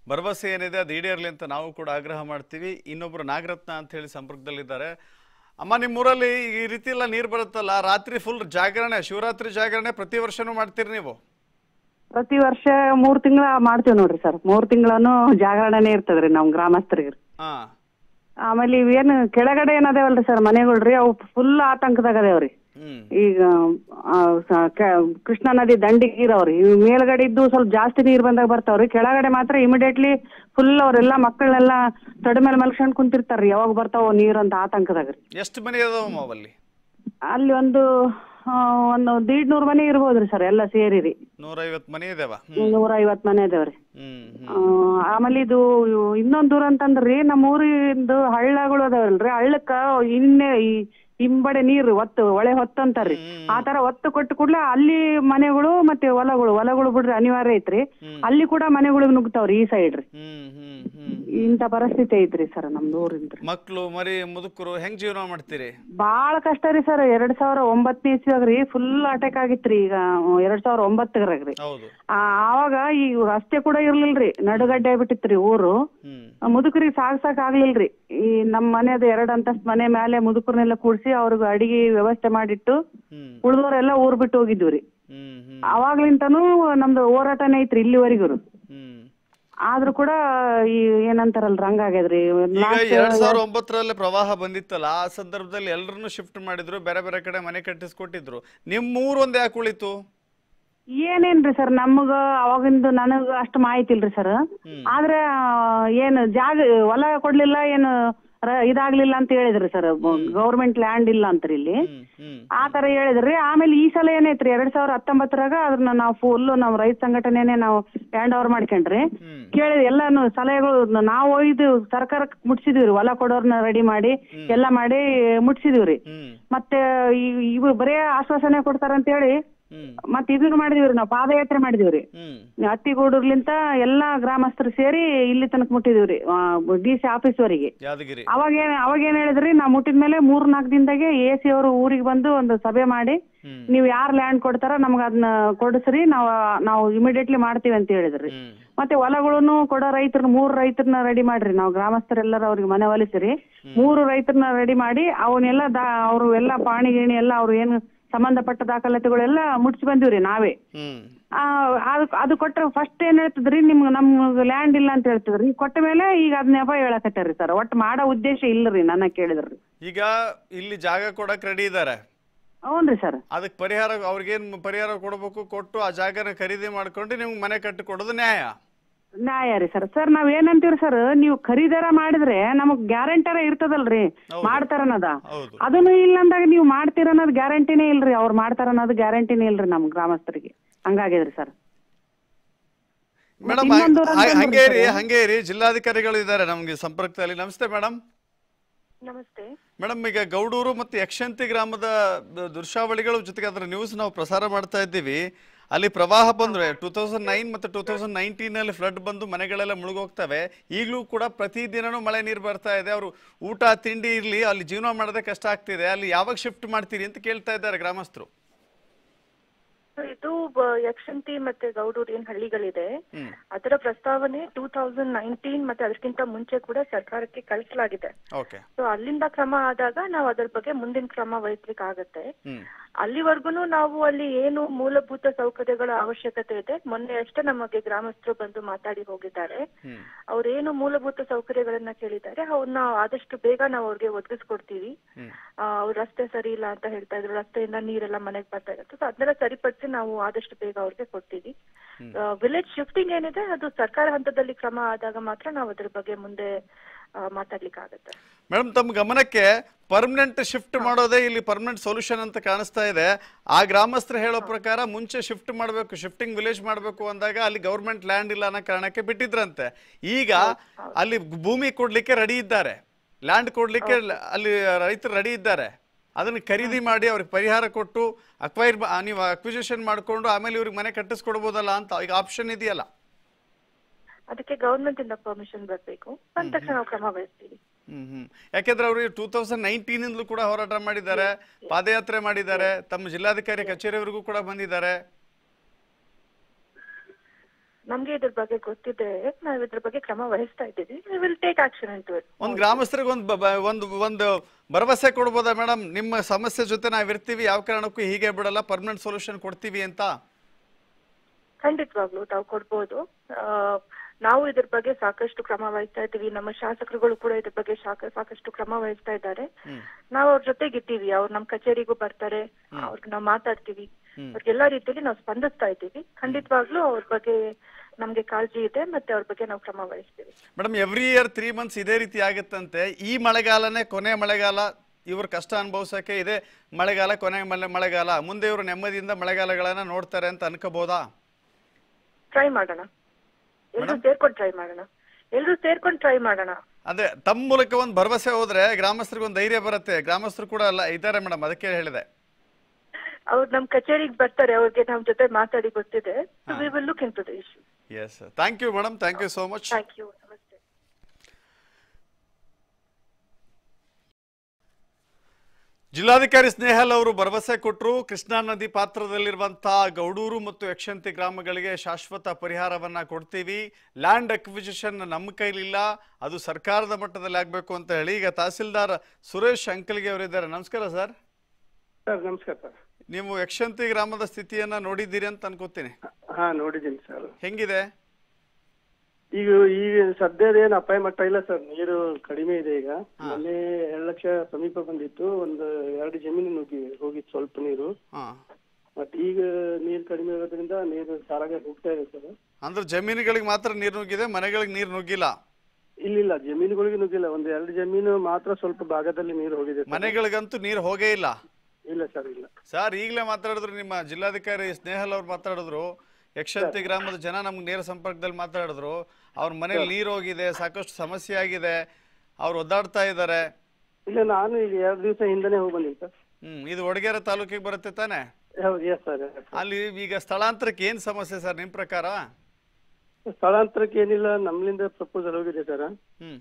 ಭರವಸೆ ಏನಿದೆ ಅದು ಈಡೇರಲಿ ಅಂತ ನಾವು ಕೂಡ ಆಗ್ರಹ ಮಾಡ್ತೀವಿ ಇನ್ನೊಬ್ರು ನಾಗರತ್ನ ಅಂತ ಹೇಳಿ ಸಂಪರ್ಕದಲ್ಲಿದ್ದಾರೆ ಅಮ್ಮ ನಿಮ್ಮೂರಲ್ಲಿ ಈ ರೀತಿ ಎಲ್ಲ ನೀರು ಬರುತ್ತಲ್ಲ ರಾತ್ರಿ ಫುಲ್ ಜಾಗರಣೆ ಶಿವರಾತ್ರಿ ಜಾಗರಣೆ ಪ್ರತಿ ವರ್ಷನೂ ಮಾಡ್ತೀರಿ ನೀವು ಪ್ರತಿ ವರ್ಷ ಮೂರ್ ತಿಂಗಳ ಮಾಡ್ತೀವಿ ನೋಡ್ರಿ ಸರ್ ಮೂರ್ ತಿಂಗಳನು ಜಾಗರಣೆನೇ ಇರ್ತದ್ರಿ ನಮ್ ಗ್ರಾಮಸ್ಥರಿಗೆ ಹಾ ಆಮೇಲೆ ಇವೇನು ಕೆಳಗಡೆ ಏನದೇವಲ್ರಿ ಸರ್ ಮನೆಗಳ್ರಿ ಅವು ಫುಲ್ ಆತಂಕದಾಗ ಅದಾವ್ರಿ ಹ್ಮ್ ಈಗ ಆ, ಸ- ಕ- ಕೃಷ್ಣಾ ನದಿ ದಂಡಿಗೆ ಇರವ್ರಿ ಇವ್ ಮೇಲ್ಗಡೆ ಇದ್ದು ಸ್ವಲ್ಪ ಜಾಸ್ತಿ ನೀರ್ ಬಂದಾಗ ಬರ್ತಾವ್ರಿ ಕೆಳಗಡೆ ಮಾತ್ರ ಇಮಿಡಿಯೇಟ್ಲಿ ಫುಲ್ ಅವ್ರೆಲ್ಲ ಮಕ್ಕಳನ್ನೆಲ್ಲ ತೊಡೆ ಮೇಲೆ ಮಲ್ಕೊಂಡ್ ಕುಂತಿರ್ತಾರ್ರಿ ಯಾವಾಗ ಬರ್ತಾವ ನೀರ್ ಅಂತ ಆತಂಕದಾಗ್ರಿ ಎಷ್ಟು ಮನೆ ಅದಾವಮ್ಮ ಅವಲ್ಲಿ ಅಲ್ಲಿ ಒಂದು ಆ, ಒಂದು ದೀಡ್ ನೂರ್ ಮನೆ ಇರ್ಬೋದ್ರಿ ಸರ್ ಎಲ್ಲ ಸೇರಿರಿ ನೂರೈವತ್ತು ಮನೆ ಇದಾವ ನೂರ ಐವತ್ ಮನೆ ಅದಾವ್ರಿ ಹ್ಮ್ ಹ್ಮ್ ಆ, ಆಮೇಲೆ ಇದು ಇವು ಇನ್ನೊಂದ್ ದೂರ ಅಂತಂದ್ರಿ ನಮ್ಮ ಊರಿಂದು ಹಳ್ಳಗಳು ಅದಾವಲ್ರಿ ಹಳ್ಳಕ್ಕ ಇನ್ನೆ ಈ ಹಿಂಬಡೆ ನೀರು ಒತ್ತು ಒಳೆ ಹೊತ್ತು ಅಂತಾರ್ರಿ ಆ ತರ ಒತ್ತು ಕೊಟ್ಟು ಕೂಡ್ಲೆ ಅಲ್ಲಿ ಮನೆಗಳು ಮತ್ತೆ ಹೊಲಗಳು ಹೊಲಗಳು ಬಿಡ್ರಿ ಅನಿವಾರ್ಯ ಐತ್ರಿ ಅಲ್ಲಿ ಕೂಡ ಮನೆಗಳಿಗೆ ನುಗ್ತಾವ್ರಿ ಈ ಸೈಡ್ ರೀ ಹ್ಮ್ ಹ್ಮ್ ಹ್ಮ್ ಇಂತ ಪರಿಸ್ಥಿತಿ ಐತ್ರಿ ಸರ್ ನಮ್ದು ಊರಿಂದ್ರಿ ಮಕ್ಕಳು ಮರಿ ಮುದುಕರು ಹೆಂಗ್ ಜೀವನ ಮಾಡ್ತೀರಿ ಬಾಳ ಕಷ್ಟ ರೀ ಸರ್ ಎರಡ್ ಸಾವಿರ ಒಂಬತ್ತನೇ ಇಸ್ವಿಯಾಗ್ರಿ ಫುಲ್ ಅಟ್ಯಾಕ್ ಆಗಿತ್ರಿ ಈಗ ಎರಡ್ ಸಾವಿರ ಒಂಬತ್ತರಾಗ್ರಿ ಹೌದು ಆ, ಆವಾಗ ಈ ರಸ್ತೆ ಕೂಡ ಇರ್ಲಿಲ್ರಿ ನಡುಗಡ್ಡೆ ಆಗ್ಬಿಟ್ಟಿತ್ರಿ ಊರು ಹ್ಮ್ ಮುದುಕರಿಗೆ ಸಾಕ್ ಸಾಕ್ ಆಗ್ಲಿಲ್ರಿ ಈ ನಮ್ ಮನೆದ ಎರಡ್ ಅಂತಸ್ತ್ ಮನೆ ಮೇಲೆ ಮುದುಕರ್ನೆಲ್ಲ ಕೂಡ್ಸಿ ಅವ್ರಿಗೆ ಅಡಿಗೆ ವ್ಯವಸ್ಥೆ ಮಾಡಿಟ್ಟು ಹ್ಮ್ ಉಳ್ದೋರೆಲ್ಲ ಊರ್ ಬಿಟ್ಟು ಹೋಗಿದ್ವಿ ಹ್ಮ್ ಹ್ಮ್ ಅವಾಗ್ಲಿಂತಾನು ನಮ್ದು ಹೋರಾಟನೇ ಐತ್ರಿ ಇಲ್ಲಿವರೆಗೂ ಹ್ಮ್ ಆದ್ರೂ ಕೂಡ ಈ ಏನಂತಾರಲ್ರಿ ಹಂಗಾಗ್ಯದ್ರಿ ಈಗ Last ಎರಡ್ ಸಾವಿರದ ಒಂಬತ್ತರಲ್ಲಿ ಪ್ರವಾಹ ಬಂದಿತ್ತಲ್ಲ ಆ ಸಂದರ್ಭದಲ್ಲಿ ಎಲ್ಲರನ್ನು ಶಿಫ್ಟ್ ಮಾಡಿದ್ರು ಬೇರೆ ಬೇರೆ ಕಡೆ ಮನೆ ಕಟ್ಟಿಸ್ಕೊಟ್ಟಿದ್ರು ನಿಮ್ಮ ಊರ್ ಒಂದ್ ಯಾಕೆ ಉಳಿತು ಏನೇನ್ರಿ ಸರ್ ನಮಗ ಅವಾಗಿಂದು ನನಗ ಅಷ್ಟು ಮಾಹಿತಿ ಇಲ್ರಿ ಸರ್ ಆದ್ರೆ ಆ, ಏನ್ ಜಾಗ ಹೊಲ ಕೊಡ್ಲಿಲ್ಲ ಏನು ರ- ಇದಾಗ್ಲಿಲ್ಲ ಅಂತ ಹೇಳಿದ್ರಿ ಸರ್ ಗೌರ್ಮೆಂಟ್ ಲ್ಯಾಂಡ್ ಇಲ್ಲ ಅಂತ್ರಿ ಇಲ್ಲಿ ಹ್ಮ್ ಹ್ಮ್ ಆ ತರ ಹೇಳಿದ್ರಿ ಆಮೇಲೆ ಈ ಸಲ ಏನೈತ್ರಿ ಎರಡ್ ಸಾವಿರ ಹತ್ತೊಂಬತ್ತರಾಗ ಅದನ್ನ ನಾವು ಫುಲ್ ನಾವ್ ರೈತ ಸಂಘಟನೆನೆ ನಾವು ಹ್ಯಾಂಡ್ ಓವರ್ ಮಾಡ್ಕೊಂಡ್ರಿ ಹ್ಮ್ ಕೇಳಿ ಎಲ್ಲಾನು ಸಲಹೆಗಳು ನಾವು ಒಯ್ದು ಸರ್ಕಾರಕ್ಕೆ ಮುಟ್ಸಿದೀವ್ರಿ ಹೊಲ ಕೊಡೋರ್ನ ರೆಡಿ ಮಾಡಿ ಎಲ್ಲ ಮಾಡಿ ಮುಟ್ಸಿದೀವ್ರಿ ಹ್ಮ್ ಮತ್ತೆ ಈ- ಇವು ಬರೇ ಆಶ್ವಾಸನೆ ಕೊಡ್ತಾರಂತ ಹೇಳಿ ಹ್ಮ್ ಮತ್ತೆ ಇದನ್ನು ಮಾಡಿದಿವ್ರಿ ನಾವು ಪಾದಯಾತ್ರೆ ಮಾಡಿದಿವ್ರಿ ಹ್ಮ್ ಹತ್ತಿಗೂಡೂರ್ಲಿಂತ ಎಲ್ಲಾ ಗ್ರಾಮಸ್ಥರು ಸೇರಿ ಇಲ್ಲಿ ತನಕ ಮುಟ್ಟಿದಿವ್ರಿ ಡಿ ಸಿ ಆಫೀಸ್ ವರೆಗೆ ಯಾದಗಿರಿ ಅವಾಗ ಏನ್ ಅವಾಗ ಏನ್ ಹೇಳಿದ್ರಿ ನಾವ್ ಮುಟ್ಟಿದ ಮೇಲೆ ಮೂರ್ ನಾಲ್ಕು ದಿನದಾಗೆ ಎ ಸಿ ಅವರು ಊರಿಗೆ ಬಂದು ಒಂದು ಸಭೆ ಮಾಡಿ ಹ್ಮ್ ನೀವ್ ಯಾರ್ ಲ್ಯಾಂಡ್ ಕೊಡ್ತಾರ ನಮ್ಗ ಅದನ್ನ ಕೊಡಿಸ್ರಿ ನಾವ್ ನಾವು ಇಮಿಡಿಯೇಟ್ಲಿ ಮಾಡ್ತೀವಿ ಅಂತ ಹೇಳಿದ್ರಿ ಹ್ಮ್ ಮತ್ತೆ ಹೊಲಗಳನ್ನು ಕೊಡೋ ರೈತರನ್ನ ಮೂರು ರೈತರನ್ನ ರೆಡಿ ಮಾಡ್ರಿ ನಾವು ಗ್ರಾಮಸ್ಥರೆಲ್ಲರ ಅವ್ರಿಗೆ ಮನೆ ಒಲಿಸಿರಿ ಮೂರು ರೈತರನ್ನ ರೆಡಿ ಮಾಡಿ ಅವನ್ನೆಲ್ಲ ದಾ ಅವ್ರು ಎಲ್ಲ ಪಾಣಿ ಗಿಣಿ ಎಲ್ಲ ಅವ್ರು ಏನು ಸಂಬಂಧಪಟ್ಟ ದಾಖಲಾತಿಗಳೆಲ್ಲ ಮುಟ್ಸಿ ಬಂದಿವ್ರಿ ನಾವೇ ಹ್ಮ್ ಆ, ಅದು ಅದು ಕೊಟ್ರೆ ಫಸ್ಟ್ ಏನ್ ಹೇಳ್ತದ್ರಿ ನಿಮ್ಗೆ ನಮ್ಗೆ ಲ್ಯಾಂಡ್ ಇಲ್ಲ ಅಂತ ಹೇಳ್ತದ್ರಿ ಕೊಟ್ಟ ಮೇಲೆ ಈಗ ಅದ್ ನೆಪ ಹೇಳಕತ್ತಾರ್ರಿ ಸರ್ ಒಟ್ಟು ಮಾಡೋ ಉದ್ದೇಶ ಇಲ್ಲರಿ ನನ್ನ ಕೇಳಿದ್ರಿ ಈಗ ಇಲ್ಲಿ ಜಾಗ ಕೊಡಕ್ ರೆಡಿ ಇದ್ದಾರೆ ಹ್ಞೂನ್ರಿ ಸರ್ ಅದಕ್ಕೆ ಪರಿಹಾರ ಅವ್ರಿಗೇನು ಪರಿಹಾರ ಕೊಡಬೇಕು ಕೊಟ್ಟು ಆ ಜಾಗನ ಖರೀದಿ ಮಾಡ್ಕೊಂಡು ನಿಮ್ಗೆ ಮನೆ ಕಟ್ಟಿ ಕೊಡೋದು ನ್ಯಾಯ ನ್ಯಾಯ ರೀ ಸರ್ ಸರ್ ನಾವ್ ಏನಂತೀವಿ ಸರ್ ನೀವು ಖರೀದಾರ ಮಾಡಿದ್ರೆ ನಮಗ್ ಗ್ಯಾರಂಟರ ಇರ್ತದಲ್ರಿ ಮಾಡ್ತಾರ ಅನ್ನೋದ ಹೌದು ಅದನ್ನು ಇಲ್ಲ ಅಂದಾಗ ನೀವು ಮಾಡ್ತೀರ ಅನ್ನೋದು ಗ್ಯಾರಂಟಿನೇ ಇಲ್ರಿ ಅವ್ರು ಮಾಡ್ತಾರ ಅನ್ನೋದು ಗ್ಯಾರಂಟಿನೇ ಇಲ್ರಿ ನಮ್ ಗ್ರಾಮಸ್ಥರಿಗೆ ಹಂಗಾಗ್ಯದ್ರಿ ಸರ್ ಮೇಡಮ್ ಇನ್ನೊಂದು ರಂಗ ಹಂಗೆ ಇರಿ ಹಂಗೆ ಇರಿ ಜಿಲ್ಲಾಧಿಕಾರಿಗಳು ಇದ್ದಾರೆ ನಮ್ಗೆ ಸಂಪರ್ಕದಲ್ಲಿ ನಮಸ್ತೆ ಮೇಡಮ್ ನಮಸ್ತೆ ಮೇಡಮ್ ಈಗ ಗೌಡೂರು ಮತ್ತು ಯಕ್ಷಂತಿ ಗ್ರಾಮದ ದ- ದೃಶ್ಯಾವಳಿಗಳು ಜೊತೆಗೆ ಅದರ ನ್ಯೂಸ್ ನಾವು ಪ್ರಸಾರ ಮಾಡ್ತಾ ಇದ್ದೀವಿ ಅಲ್ಲಿ ಪ್ರವಾಹ ಬಂದ್ರೆ ಟೂ ತೌಸಂಡ್ ನೈನ್ ಮತ್ತು ಟೂ ತೌಸಂಡ್ ನೈನ್ಟೀನಲ್ಲಿ ಫ್ಲಡ್ ಬಂದು ಮನೆಗಳೆಲ್ಲ ಮುಳುಗೋಗ್ತವೆ ಈಗಲೂ ಕೂಡ ಪ್ರತಿದಿನನೂ ಮಳೆ ನೀರು ಬರ್ತಾ ಇದೆ ಅವರು ಊಟ ತಿಂಡಿ ಇರಲಿ ಅಲ್ಲಿ ಜೀವನ ಮಾಡೋದೇ ಕಷ್ಟ ಆಗ್ತಿದೆ ಅಲ್ಲಿ ಯಾವಾಗ ಶಿಫ್ಟ್ ಮಾಡ್ತೀರಿ ಅಂತ ಕೇಳ್ತಾ ಇದ್ದಾರೆ ಗ್ರಾಮಸ್ಥರು ಇದು ಬ- ಯಕ್ಷಂತಿ ಮತ್ತೆ ಗೌಡೂರ್ ಏನ್ ಹಳ್ಳಿಗಳಿದೆ ಅದರ ಪ್ರಸ್ತಾವನೆ ಟೂ ತೌಸಂಡ್ ನೈನ್ಟೀನ್ ಮತ್ತೆ ಅದಕ್ಕಿಂತ ಮುಂಚೆ ಕೂಡ ಸರ್ಕಾರಕ್ಕೆ ಕಳಿಸಲಾಗಿದೆ ಓಕೆ ಸೊ ಅಲ್ಲಿಂದ ಕ್ರಮ ಆದಾಗ ನಾವು ಅದ್ರ ಬಗ್ಗೆ ಮುಂದಿನ ಕ್ರಮ ವಹಿಸ್ಲಿಕ್ಕೆ ಆಗತ್ತೆ ಹ್ಮ್ ಅಲ್ಲಿವರೆಗೂ ನಾವು ಅಲ್ಲಿ ಏನು ಮೂಲಭೂತ ಸೌಕರ್ಯಗಳ ಅವಶ್ಯಕತೆ ಇದೆ ಮೊನ್ನೆ ಅಷ್ಟೇ ನಮಗೆ ಗ್ರಾಮಸ್ಥರು ಬಂದು ಮಾತಾಡಿ ಹೋಗಿದ್ದಾರೆ ಹ್ಮ್ ಅವ್ರೇನು ಮೂಲಭೂತ ಸೌಕರ್ಯಗಳನ್ನ ಕೇಳಿದ್ದಾರೆ ಅವ್ರನ್ನ ಆದಷ್ಟು ಬೇಗ ನಾವು ಅವ್ರಿಗೆ ಒದಗಿಸ್ಕೊಡ್ತೀವಿ ಹ್ಮ್ ಆ, ಅವ್ರ ರಸ್ತೆ ಸರಿ ಇಲ್ಲ ಅಂತ ಹೇಳ್ತಾ ಇದ್ರು ರಸ್ತೆಯಿಂದ ನೀರೆಲ್ಲ ಮನೆಗೆ ಬರ್ತಾ ಇರುತ್ತೆ ಸೊ ಅದನ್ನೆಲ್ಲ ಸರಿಪಡಿಸಿ ನಾವು ಆದಷ್ಟು ಬೇಗ ಅವ್ರಿಗೆ ಕೊಡ್ತೀವಿ ವಿಲೇಜ್ ಶಿಫ್ಟಿಂಗ್ ಏನಿದೆ ಅದು ಸರ್ಕಾರ ಹಂತದಲ್ಲಿ ಕ್ರಮ ಆದಾಗ ಮಾತ್ರ ನಾವು ಅದ್ರ ಬಗ್ಗೆ ಮುಂದೆ ಆ, ಮಾತಾಡ್ಲಿಕ್ಕಾಗತ್ತೆ ಮೇಡಮ್ ತಮ್ಮ ಗಮನಕ್ಕೆ ಪರ್ಮನೆಂಟ್ ಶಿಫ್ಟ್ ಮಾಡೋದೇ ಇಲ್ಲಿ ಪರ್ಮನೆಂಟ್ ಸೊಲ್ಯೂಷನ್ ಅಂತ ಕಾಣಿಸ್ತಾ ಇದೆ ಆ ಗ್ರಾಮಸ್ಥರು ಹೇಳೋ ಪ್ರಕಾರ ಮುಂಚೆ ಶಿಫ್ಟ್ ಮಾಡಬೇಕು ಶಿಫ್ಟಿಂಗ್ ವಿಲೇಜ್ ಮಾಡಬೇಕು ಅಂದಾಗ ಅಲ್ಲಿ ಗೌರ್ಮೆಂಟ್ ಲ್ಯಾಂಡ್ ಇಲ್ಲ ಅನ್ನೋ ಕಾರಣಕ್ಕೆ ಬಿಟ್ಟಿದ್ರಂತೆ ಈಗ ಅಲ್ಲಿ ಭೂಮಿ ಕೊಡ್ಲಿಕ್ಕೆ ರೆಡಿ ಇದ್ದಾರೆ ಲ್ಯಾಂಡ್ ಕೊಡ್ಲಿಕ್ಕೆ ಲ- ಅಲ್ಲಿ ರೈತರು ರೆಡಿ ಇದ್ದಾರೆ ಅದನ್ನು ಖರೀದಿ ಮಾಡಿ ಅವ್ರಿಗೆ ಪರಿಹಾರ ಕೊಟ್ಟು ಅಕ್ವೈರ್ ನೀವು ಅಕ್ವಿಸಿಷನ್ ಮಾಡಿಕೊಂಡು ಆಮೇಲೆ ಇವ್ರಿಗೆ ಮನೆ ಕಟ್ಟಿಸ್ಕೊಡ್ಬೋದಲ್ಲ ಅಂತ ಈಗ ಆಪ್ಷನ್ ಇದೆಯಲ್ಲ ಅದಕ್ಕೆ ಗವರ್ಮೆಂಟ್ ಇಂದ ಪರ್ಮಿಷನ್ ಬರಬೇಕು ಬಂದ ತಕ್ಷಣ ನಾವು ಕ್ರಮ ವಹಿಸ್ತೀವಿ ಹ್ಮ್ ಹ್ಮ್ ಯಾಕೆಂದ್ರೆ ಅವರು ಟೂ ತೌಸಂಡ್ ನೈನ್ಟೀನಿಂದಲೂ ಕೂಡ ಹೋರಾಟ ಮಾಡಿದ್ದಾರೆ ಪಾದಯಾತ್ರೆ ಮಾಡಿದ್ದಾರೆ ತಮ್ಮ ಜಿಲ್ಲಾಧಿಕಾರಿ ಕಚೇರಿವರೆಗೂ ಕೂಡ ಬಂದಿದ್ದಾರೆ ನಮ್ಗೆ ಇದ್ರ ಬಗ್ಗೆ ಗೊತ್ತಿದೆ ನಾವ್ ಇದ್ರ ಬಗ್ಗೆ ಕ್ರಮ ವಹಿಸ್ತಾ ಇದ್ದೀವಿ we will take action into it ಒಂದು ಗ್ರಾಮಸ್ಥರಿಗೆ ಒಂದು ಒಂದು ಒಂದು ಭರವಸೆ ಕೊಡ್ಬೋದಾ ಮೇಡಮ್ ನಿಮ್ಮ ಸಮಸ್ಯೆ ಜೊತೆ ನಾವು ಇರ್ತೀವಿ ಯಾವ ಕಾರಣಕ್ಕೂ ಹೀಗೆ ಬಿಡಲ್ಲ ಪರ್ಮನೆಂಟ್ ಸೊಲ್ಯೂಷನ್ ಕೊಡ್ತೀವಿ ಅಂತ ಖಂಡಿತವಾಗ್ಲು ತಾವು ಕೊಡ್ಬೋದು ಆ, ನಾವು ಇದ್ರ ಬಗ್ಗೆ ಸಾಕಷ್ಟು ಕ್ರಮ ವಹಿಸ್ತಾ ಇದ್ದೀವಿ ನಮ್ಮ ಶಾಸಕರುಗಳು ಕೂಡ ಇದ್ರ ಬಗ್ಗೆ ಶಾಕ ಸಾಕಷ್ಟು ಕ್ರಮ ವಹಿಸ್ತಾ ಇದ್ದಾರೆ ನಾವು ಅವ್ರ ಜೊತೆಗಿದ್ದೀವಿ ಅವ್ರು ನಮ್ ಕಚೇರಿಗೂ ಬರ್ತಾರೆ ಅವ್ರಿಗೆ ನಾವು ಮಾತಾಡ್ತೀವಿ ಅವ್ರಿಗೆಲ್ಲಾ ರೀತಿಯಲ್ಲಿ ನಾವು ಸ್ಪಂದಿಸ್ತಾ ಇದ್ದೀವಿ ಖಂಡಿತವಾಗ್ಲೂ ಅವ್ರ ಬಗ್ಗೆ ನಮ್ಗೆ ಕಾಳಜಿ ಇದೆ ಮತ್ತೆ ಅವ್ರ ಬಗ್ಗೆ ನಾವು ಕ್ರಮ ವಹಿಸ್ತೀವಿ madam every year three months ಇದೇ ರೀತಿ ಆಗುತ್ತಂತೆ ಈ ಮಳೆಗಾಲನೇ ಕೊನೆ ಮಳೆಗಾಲ ಇವ್ರ ಕಷ್ಟ ಅನುಭವಿಸೋಕೆ ಇದೇ ಮಳೆಗಾಲ ಕೊನೆ ಮಳೆ ಮಳೆಗಾಲ ಮುಂದೆ ಇವರು ನೆಮ್ಮದಿಯಿಂದ ಮಳೆಗಾಲಗಳನ್ನ ನೋಡ್ತಾರೆ ಅಂತ ಅನ್ಕೋಬೋದಾ ಟ್ರೈ ಮಾಡೋಣ ಎಲ್ರು ಸೇರ್ಕೊಂಡು ಟ್ರೈ ಮಾಡೋಣ ಎಲ್ರು ಸೇರ್ಕೊಂಡು ಟ್ರೈ ಮಾಡೋಣ ಅದೇ ತಮ್ಮ ಮೂಲಕ ಒಂದು ಭರವಸೆ ಹೋದ್ರೆ ಗ್ರಾಮಸ್ಥರಿಗೆ ಒಂದು ಧೈರ್ಯ ಬರುತ್ತೆ ಗ್ರಾಮಸ್ಥರು ಕೂಡ ಅಲ್ಲ ಇದ್ದಾರೆ ಮೇಡಮ್ ಅದಕ್ಕೆ ಹೇಳಿದೆ ಅವ್ರು ನಮ್ ಕಚೇರಿಗೆ ಬರ್ತಾರೆ ಅವ್ರಿಗೆ ನಮ್ ಜೊತೆ ಮಾತಾಡಿ ಗೊತ್ತಿದೆ we will look into the issue yes thank you madam thank you so much thank you ನಮಸ್ತೆ ಜಿಲ್ಲಾಧಿಕಾರಿ ಸ್ನೇಹಲ್ ಅವರು ಭರವಸೆ ಕೊಟ್ಟರು ಕೃಷ್ಣಾ ನದಿ ಪಾತ್ರದಲ್ಲಿರುವಂತಹ ಗೌಡೂರು ಮತ್ತು ಯಕ್ಷಂತಿ ಗ್ರಾಮಗಳಿಗೆ ಶಾಶ್ವತ ಪರಿಹಾರವನ್ನ ಕೊಡ್ತೀವಿ ಲ್ಯಾಂಡ್ ಅಕ್ವಿಸಿಷನ್ ನಮ್ಮ ಕೈಲಿಲ್ಲ ಅದು ಸರ್ಕಾರದ ಮಟ್ಟದಲ್ಲಿ ಆಗಬೇಕು ಅಂತ ಹೇಳಿ ಈಗ ತಹಸೀಲ್ದಾರ್ ಸುರೇಶ್ ಅಂಕಲ್ಗೆ ಅವರಿದ್ದಾರೆ ನಮಸ್ಕಾರ ಸರ್ ಸರ್ ನಮಸ್ಕಾರ ಸರ್ ನೀವು ಯಕ್ಷಂತಿ ಗ್ರಾಮದ ಸ್ಥಿತಿಯನ್ನ ನೋಡಿದ್ದೀರಿ ಅಂತ ಅನ್ಕೋತೀನಿ ಹಾ ನೋಡಿದ್ದೀನಿ ಸರ್ ಹೆಂಗಿದೆ ಈಗ ಈಗ ಸದ್ಯದ ಏನು ಅಪಾಯ ಮಟ್ಟ ಇಲ್ಲ ಸರ್ ನೀರು ಕಡಿಮೆ ಇದೆ ಈಗ ಮೊನ್ನೆ ಎರಡು ಲಕ್ಷ ಸಮೀಪ ಬಂದಿತ್ತು ಒಂದು ಎರಡು ಜಮೀನು ನುಗ್ಗಿ ಹೋಗಿತ್ತು ಸ್ವಲ್ಪ ನೀರು ಹಾ ಬಟ್ ಈಗ ನೀರು ಕಡಿಮೆ ಇರೋದ್ರಿಂದ ನೀರು ಸಾರಾಗ ಹೋಗ್ತಾ ಇದೆ ಸರ್ ಅಂದ್ರೆ ಜಮೀನುಗಳಿಗೆ ಮಾತ್ರ ನೀರು ನುಗ್ಗಿದೆ ಮನೆಗಳಿಗೆ ನೀರು ನುಗ್ಗಿಲ್ಲ ಇಲ್ಲಿಲ್ಲ ಜಮೀನುಗಳಿಗೆ ನುಗ್ಗಿಲ್ಲ ಒಂದು ಎರಡು ಜಮೀನು ಮಾತ್ರ ಸ್ವಲ್ಪ ಭಾಗದಲ್ಲಿ ನೀರು ಹೋಗಿದೆ ಸರ್. ಮನೆಗಳಿಗಂತೂ ನೀರು ಹೋಗೇ ಇಲ್ಲ ಇಲ್ಲ ಸರ್ ಇಲ್ಲ ಸರ್ ಈಗಲೇ ಮಾತಾಡಿದ್ರು ನಿಮ್ಮ ಜಿಲ್ಲಾಧಿಕಾರಿ ಸ್ನೇಹಲ್ ಅವ್ರು ಮಾತಾಡಿದ್ರು ಯಕ್ಷಂತಿ ಗ್ರಾಮದ ಜನ ನಮ್ಗೆ ನೇರ ಸಂಪರ್ಕದಲ್ಲಿ ಮಾತಾಡಿದ್ರು ಅವ್ರ ಮನೇಲಿ ನೀರು ಹೋಗಿದೆ ಸಾಕಷ್ಟು ಸಮಸ್ಯೆ ಆಗಿದೆ ಅವ್ರು ಒದ್ದಾಡ್ತಾ ಇದ್ದಾರೆ ಇಲ್ಲ ನಾನು ಈಗ ಎರಡು ದಿವಸ ಹಿಂದನೇ ಹೋಗಿ ಬಂದಿನಿ ಸರ್ ಹ್ಮ್ ಇದು ಒಡಗೇರ ತಾಲೂಕಿಗೆ ಬರುತ್ತೆ ತಾನೆ ಹೌದು ಎಸ್ ಸರ್ ಅಲ್ಲಿ ಈಗ ಸ್ಥಳಾಂತರಕ್ಕೆ ಏನ್ ಸಮಸ್ಯೆ ಸರ್ ನಿಮ್ ಪ್ರಕಾರ ಸ್ಥಳಾಂತರಕ್ಕೆ ಏನಿಲ್ಲ ನಮ್ಮಿಂದ ಪ್ರಪೋಸಲ್ ಹೋಗಿದೆ ಸರ್ ಹ್ಮ್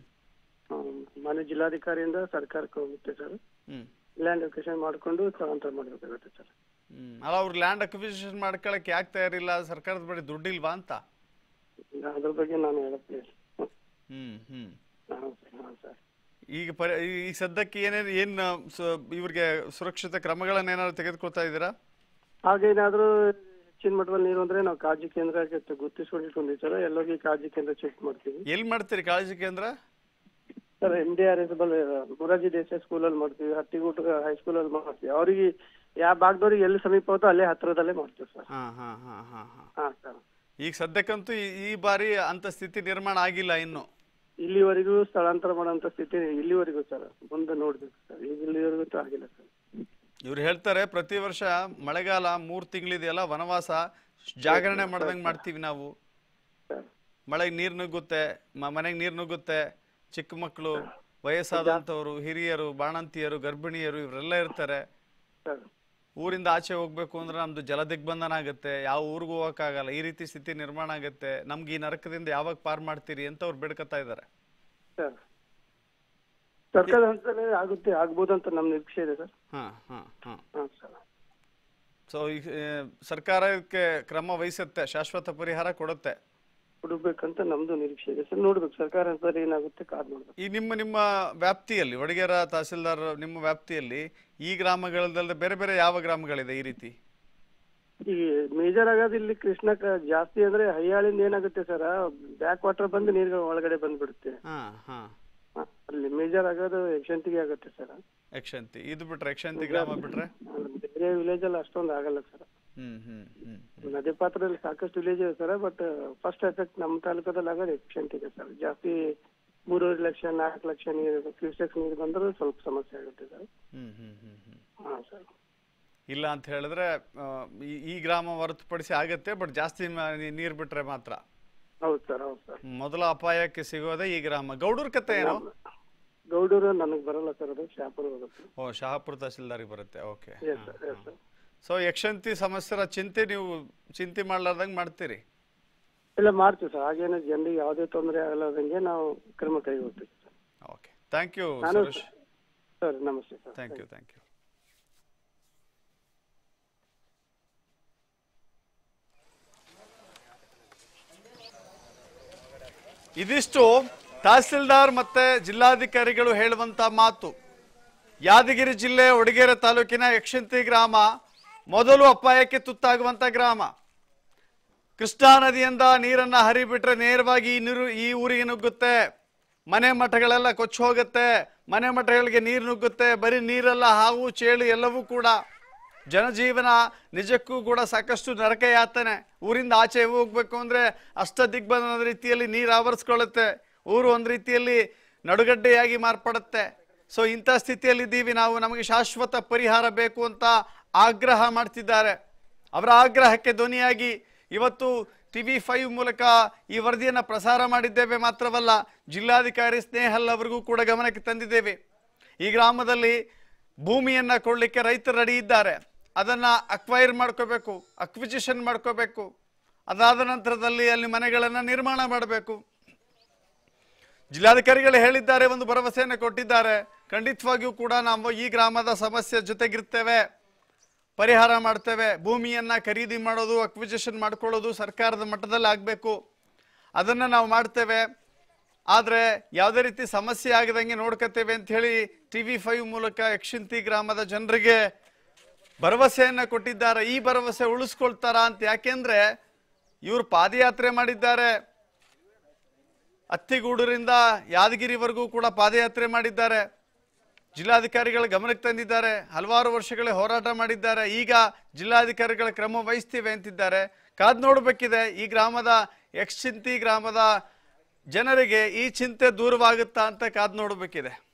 ಮಾನ್ಯ ಜಿಲ್ಲಾಧಿಕಾರಿಯಿಂದ ಸರ್ಕಾರಕ್ಕೆ ಹೋಗುತ್ತೆ ಸರ್ ಹ್ಮ್ ಲ್ಯಾಂಡ್ ಲೊಕೇಶನ್ ಮಾಡ್ಕೊಂಡು ಸ್ಥಳಾಂತರ ಮಾಡಬೇಕಾಗುತ್ತೆ ಸರ್ ಹ್ಮ್ ಅಲ್ಲ ಅವ್ರು ಲ್ಯಾಂಡ್ ಅಕ್ವಿಸಿಷನ್ ಮಾಡ್ಕೊಳಕ್ ಯಾಕೆ ತಯಾರಿಲ್ಲ ಸರ್ಕಾರದ ಬಳಿ ದುಡ್ಡಿಲ್ವಾ ಅಂತ ಅದ್ರ ಬಗ್ಗೆ ನಾನು ಹೇಳಕ್ಕೆ ಹ್ಮ್ ಹ್ಮ್ ಹಾಂ ಸರ್ ಹಾಂ ಸರ್ ಈಗ ಪರಿ ಈ ಸದ್ಯಕ್ಕೆ ಏನೇನು ಏನ್ ಸು- ಇವ್ರಿಗೆ ಸುರಕ್ಷಿತ ಕ್ರಮಗಳನ್ನ ಏನಾದ್ರು ತೆಗೆದುಕೊಳ್ತಾ ಇದ್ದೀರಾ ಹಾಗೇನಾದ್ರೂ ಹೆಚ್ಚಿನ ಮಟ್ಟದಲ್ಲಿ ನೀರು ಅಂದ್ರೆ ನಾವು ಕಾಳಜಿ ಕೇಂದ್ರಕ್ಕೆ ತ- ಗುರ್ತಿಸ್ಕೊಂಡು ಇಟ್ಕೊಂಡಿದ್ದೀವಿ ಸರ್ ಎಲ್ಲೋಗಿ ಕಾಳಜಿ ಕೇಂದ್ರ ಚೆಕ್ ಮಾಡ್ತೀವಿ ಎಲ್ಲಿ ಮಾಡ್ತೀರಿ ಕಾಳಜಿ ಕೇಂದ್ರ sir M D R S ಬಲ್ ಮೊರಾರ್ಜಿ ದೇಸಾಯಿ ಸ್ಕೂಲಲ್ಲಿ ಮಾಡ್ತೀವಿ ಹಟ್ಟಿಗುಟ ಹೈಸ್ಕೂಲಲ್ಲಿ ಮಾಡ್ತೀವಿ ಅವ್ರಿಗೆ ಯಾವ ಭಾಗದವ್ರಿಗೆ ಎಲ್ಲಿ ಸಮೀಪ ಹೋತೋ ಅಲ್ಲೇ ಹತ್ರದಲ್ಲೇ ಮಾಡ್ತೀವಿ ಸರ್ ಹಾ ಹಾ ಹಾ ಹಾ ಹಾ ಹಾಂ ಸರ್ ಈಗ ಸದ್ಯಕ್ಕಂತೂ ಈ- ಈ ಬಾರಿ ಅಂತ ಸ್ಥಿತಿ ನಿರ್ಮಾಣ ಆಗಿಲ್ಲ ಇನ್ನು ಇಲ್ಲಿವರೆಗೂ ಸ್ಥಳಾಂತರ ಮಾಡೋಂಥ ಸ್ಥಿತಿ ಇಲ್ಲಿವರೆಗೂ ಸರ್ ಮುಂದೆ ನೋಡ್ಬೇಕು ಸರ್ ಈಗ ಇಲ್ಲಿವರೆಗೂ ತ- ಆಗಿಲ್ಲ ಸರ್ ಇವ್ರು ಹೇಳ್ತಾರೆ ಪ್ರತಿ ವರ್ಷ ಮಳೆಗಾಲ ಮೂರ್ ತಿಂಗಳಿದೆಯಲ್ಲ ವನವಾಸ ಜಾಗರಣೆ ಮಾಡ್ದಂಗೆ ಮಾಡ್ತೀವಿ ನಾವು ಸರ್ ಮಳೆಗೆ ನೀರು ನುಗ್ಗುತ್ತೆ ಮ- ಮನೆಗೆ ನೀರು ನುಗ್ಗುತ್ತೆ ಚಿಕ್ಕ ಮಕ್ಕಳು ವಯಸ್ಸಾದಂಥವ್ರು ಹಿರಿಯರು ಬಾಣಂತಿಯರು ಗರ್ಭಿಣಿಯರು ಇವರೆಲ್ಲ ಇರ್ತಾರೆ ಸರ್ ಊರಿಂದ ಆಚೆ ಹೋಗ್ಬೇಕು ಅಂದ್ರೆ ನಮ್ದು ಜಲ ದಿಗ್ಬಂಧನ ಆಗುತ್ತೆ ಯಾವ ಊರಿಗೂ ಹೋಗಕ್ಕಾಗಲ್ಲ ಈ ರೀತಿ ಸ್ಥಿತಿ ನಿರ್ಮಾಣ ಆಗುತ್ತೆ ನಮ್ಗೆ ಈ ನರಕದಿಂದ ಯಾವಾಗ ಪಾರ್ ಮಾಡ್ತೀರಿ ಅಂತ ಅವ್ರು ಬೇಡ್ಕೊತಾ ಇದ್ದಾರೆ ಸರ್ ಸರ್ಕಾರದ ಹಂತದಲ್ಲಿ ಆಗುತ್ತೆ ಆಗ್ಬೋದು ಅಂತ ನಮ್ಮ ನಿರೀಕ್ಷೆ ಇದೆ ಸರ್ ಹಾ ಹಾ ಹಾ ಹಾಂ ಸರ್ ಸೊ ಈ ಆ, ಸರ್ಕಾರಕ್ಕೆ ಕ್ರಮ ವಹಿಸುತ್ತೆ ಶಾಶ್ವತ ಪರಿಹಾರ ಕೊಡುತ್ತೆ ಕೊಡಬೇಕಂತ ನಮ್ದು ನಿರೀಕ್ಷೆ ಇದೆ ಸರ್ ನೋಡ್ಬೇಕು ಸರ್ಕಾರ ಹಂತದಲ್ಲಿ ಏನಾಗುತ್ತೆ ಕಾದ್ ನೋಡ್ಬೇಕು ಈ ನಿಮ್ಮ ನಿಮ್ಮ ವ್ಯಾಪ್ತಿಯಲ್ಲಿ ವಡಗೇರ ತಹಸೀಲ್ದಾರ್ ನಿಮ್ಮ ವ್ಯಾಪ್ತಿಯಲ್ಲಿ ಈ ಗ್ರಾಮಗಳಲ್ಲದೆ ಬೇರೆ ಬೇರೆ ಯಾವ ಗ್ರಾಮಗಳಿದೆ ಈ ರೀತಿ ಈ ಮೇಜರ್ ಆಗೋದು ಇಲ್ಲಿ ಕೃಷ್ಣಕ ಜಾಸ್ತಿ ಅಂದ್ರೆ ಹೈಯಾಳಿಂದ ಏನಾಗುತ್ತೆ ಸರ್ ಬ್ಯಾಕ್ ವಾಟರ್ ಬಂದು ನೀರು ಒಳಗಡೆ ಬಂದ್ಬಿಡುತ್ತೆ ಹಾ ಹಾ ಹ, ಅಲ್ಲಿ ಮೇಜರ್ ಆಗೋದು ಯಕ್ಷಂತಿಗೆ ಆಗುತ್ತೆ ಸರ್ ಯಕ್ಷಂತಿ ಇದು ಬಿಟ್ರೆ ಯಕ್ಷಂತಿ ಗ್ರಾಮ ಬಿಟ್ರೆ ಬೇರೆ ವಿಲೇಜ್ ಅಲ್ಲಿ ಅಷ್ಟೊಂದು ಆಗಲ್ಲ ಸರ್ ಹ್ಮ್ ಹ್ಮ್ ಹ್ಮ್ ನದಿ ಪಾತ್ರದಲ್ಲಿ ಸಾಕಷ್ಟು ವಿಲೇಜ್ ಇದೆ ಸರ್ ಬಟ್ ಫಸ್ಟ್ ಎಫೆಕ್ಟ್ ನಮ್ಮ ತಾಲೂಕದಲ್ಲಿ ಆಗೋದು ಯಕ್ಷಂತಿಗೆ ಸರ್ ಜಾಸ್ತಿ ಮೂರುವರೆ ಲಕ್ಷ ನಾಲ್ಕು ಲಕ್ಷ ನೀರು ಕ್ಯೂಸೆಕ್ಸ್ ನೀರು ಬಂದರೂ ಸ್ವಲ್ಪ ಸಮಸ್ಯೆ ಆಗುತ್ತೆ ಸರ್ ಹ್ಮ್ ಹ್ಮ್ ಹ್ಮ್ ಹ್ಮ್ ಹಾಂ ಸರ್ ಇಲ್ಲ ಅಂತ ಹೇಳಿದ್ರೆ ಆ, ಈ- ಈ ಗ್ರಾಮ ಹೊರತುಪಡಿಸಿ ಆಗತ್ತೆ ಬಟ್ ಜಾಸ್ತಿ ಮ- ನೀ- ನೀರ್ ಬಿಟ್ರೆ ಮಾತ್ರ ಹೌದು ಸರ್ ಹೌದು ಸರ್ ಮೊದಲ ಅಪಾಯಕ್ಕೆ ಸಿಗೋದೇ ಈ ಗ್ರಾಮ ಗೌಡೂರ್ ಕತೆ ಏನು ಗೌಡೂರು ನನಗೆ ಬರಲ್ಲ ಸರ್ ಅದು ಶಾಪುರ ಹೋಗುತ್ತೆ ಓ ಶಹಾಪುರ ತಹಸೀಲ್ದಾರಿಗೆ ಬರುತ್ತೆ okay yes sir yes sir ಸೊ ಯಕ್ಷಂತಿ ಸಮಸ್ಯೆರ ಚಿಂತೆ ನೀವು ಚಿಂತೆ ಮಾಡ್ಲಾರ್ದಂಗೆ ಮಾಡ್ತೀರಿ ಇಲ್ಲ ಮಾಡ್ತೀವಿ ಸರ್ ಹಾಗೇನು ಜನರಿಗೆ ಯಾವುದೇ ತೊಂದರೆ ಆಗಲಾರ್ದಂಗೆ ನಾವು ಕ್ರಮ ಕೈಗೊಳ್ತೀವಿ ಸರ್ ಓಕೆ ಥ್ಯಾಂಕ್ ಯು ನಾನು ಸುರೇಶ್ ಸರ್ ನಮಸ್ತೆ sir thank you thank you ಇದಿಷ್ಟು ತಹಸೀಲ್ದಾರ್ ಮತ್ತೆ ಜಿಲ್ಲಾಧಿಕಾರಿಗಳು ಹೇಳುವಂತ ಮಾತು ಯಾದಗಿರಿ ಜಿಲ್ಲೆ ಒಡಗೇರೆ ತಾಲೂಕಿನ ಯಕ್ಷಂತಿ ಗ್ರಾಮ ಮೊದಲು ಅಪಾಯಕ್ಕೆ ತುತ್ತಾಗುವಂತ ಗ್ರಾಮ ಕೃಷ್ಣಾ ನದಿಯಿಂದ ನೀರನ್ನ ಹರಿಬಿಟ್ರೆ ನೇರವಾಗಿ ಈ ನೀರು ಈ ಊರಿಗೆ ನುಗ್ಗುತ್ತೆ ಮನೆ ಮಠಗಳೆಲ್ಲ ಕೊಚ್ಚಿ ಹೋಗುತ್ತೆ ಮನೆ ಮಠಗಳಿಗೆ ನೀರು ನುಗ್ಗುತ್ತೆ ಬರೀ ನೀರೆಲ್ಲ ಹಾವು ಚೇಳು ಎಲ್ಲವೂ ಕೂಡ ಜನಜೀವನ ನಿಜಕ್ಕೂ ಕೂಡ ಸಾಕಷ್ಟು ನರಕ ಯಾತನೆ ಊರಿಂದ ಆಚೆ ಹೋಗ್ಬೇಕು ಅಂದ್ರೆ ಅಷ್ಟ ದಿಗ್ಬಂಧನದ ರೀತಿಯಲ್ಲಿ ನೀರು ಆವರಿಸ್ಕೊಳ್ಳುತ್ತೆ ಊರು ಒಂದು ರೀತಿಯಲ್ಲಿ ನಡುಗಡ್ಡೆಯಾಗಿ ಮಾರ್ಪಡುತ್ತೆ ಸೊ ಇಂಥ ಸ್ಥಿತಿಯಲ್ಲಿದ್ದೀವಿ ನಾವು ನಮಗೆ ಶಾಶ್ವತ ಪರಿಹಾರ ಬೇಕು ಅಂತ ಆಗ್ರಹ ಮಾಡ್ತಿದ್ದಾರೆ ಅವರ ಆಗ್ರಹಕ್ಕೆ ಧ್ವನಿಯಾಗಿ ಇವತ್ತು ಟಿವಿ ಫೈವ್ ಮೂಲಕ ಈ ವರದಿಯನ್ನು ಪ್ರಸಾರ ಮಾಡಿದ್ದೇವೆ ಮಾತ್ರವಲ್ಲ ಜಿಲ್ಲಾಧಿಕಾರಿ ಸ್ನೇಹಲ್ ಅವರಿಗೂ ಕೂಡ ಗಮನಕ್ಕೆ ತಂದಿದ್ದೇವೆ ಈ ಗ್ರಾಮದಲ್ಲಿ ಭೂಮಿಯನ್ನ ಕೊಡ್ಲಿಕ್ಕೆ ರೈತರು ರೆಡಿ ಇದ್ದಾರೆ ಅದನ್ನ ಅಕ್ವೈರ್ ಮಾಡ್ಕೋಬೇಕು ಅಕ್ವಿಜಿಷನ್ ಮಾಡ್ಕೋಬೇಕು ಅದಾದ ನಂತರದಲ್ಲಿ ಅಲ್ಲಿ ಮನೆಗಳನ್ನು ನಿರ್ಮಾಣ ಮಾಡಬೇಕು ಜಿಲ್ಲಾಧಿಕಾರಿಗಳು ಹೇಳಿದ್ದಾರೆ ಒಂದು ಭರವಸೆಯನ್ನು ಕೊಟ್ಟಿದ್ದಾರೆ ಖಂಡಿತವಾಗಿಯೂ ಕೂಡ ನಾವು ಈ ಗ್ರಾಮದ ಸಮಸ್ಯೆ ಜೊತೆಗಿರ್ತೇವೆ ಪರಿಹಾರ ಮಾಡ್ತೇವೆ ಭೂಮಿಯನ್ನ ಖರೀದಿ ಮಾಡೋದು ಅಕ್ವಿಜಿಷನ್ ಮಾಡ್ಕೊಳ್ಳೋದು ಸರ್ಕಾರದ ಮಟ್ಟದಲ್ಲಿ ಆಗಬೇಕು ಅದನ್ನು ನಾವು ಮಾಡ್ತೇವೆ ಆದರೆ ಯಾವುದೇ ರೀತಿ ಸಮಸ್ಯೆ ಆಗದಂಗೆ ನೋಡ್ಕೋತೇವೆ ಅಂತ ಹೇಳಿ ಟಿ ವಿ ಫೈವ್ ಮೂಲಕ ಯಕ್ಷಿಂತಿ ಗ್ರಾಮದ ಜನರಿಗೆ ಭರವಸೆಯನ್ನ ಕೊಟ್ಟಿದ್ದಾರೆ ಈ ಭರವಸೆ ಉಳಿಸ್ಕೊಳ್ತಾರಾ ಅಂತ ಯಾಕೆಂದ್ರೆ ಇವರು ಪಾದಯಾತ್ರೆ ಮಾಡಿದ್ದಾರೆ ಅತ್ತಿಗೂಡೂರಿಂದ ಯಾದಗಿರಿವರೆಗೂ ಕೂಡ ಪಾದಯಾತ್ರೆ ಮಾಡಿದ್ದಾರೆ ಜಿಲ್ಲಾಧಿಕಾರಿಗಳ ಗಮನಕ್ಕೆ ತಂದಿದ್ದಾರೆ ಹಲವಾರು ವರ್ಷಗಳೇ ಹೋರಾಟ ಮಾಡಿದ್ದಾರೆ ಈಗ ಜಿಲ್ಲಾಧಿಕಾರಿಗಳ ಕ್ರಮ ವಹಿಸ್ತೀವಿ ಅಂತಿದ್ದಾರೆ ಕಾದ್ ನೋಡಬೇಕಿದೆ ಈ ಗ್ರಾಮದ ಯಕ್ಷಿಂತಿ ಗ್ರಾಮದ ಜನರಿಗೆ ಈ ಚಿಂತೆ ದೂರವಾಗುತ್ತಾ ಅಂತ ಕಾದ್ ನೋಡಬೇಕಿದೆ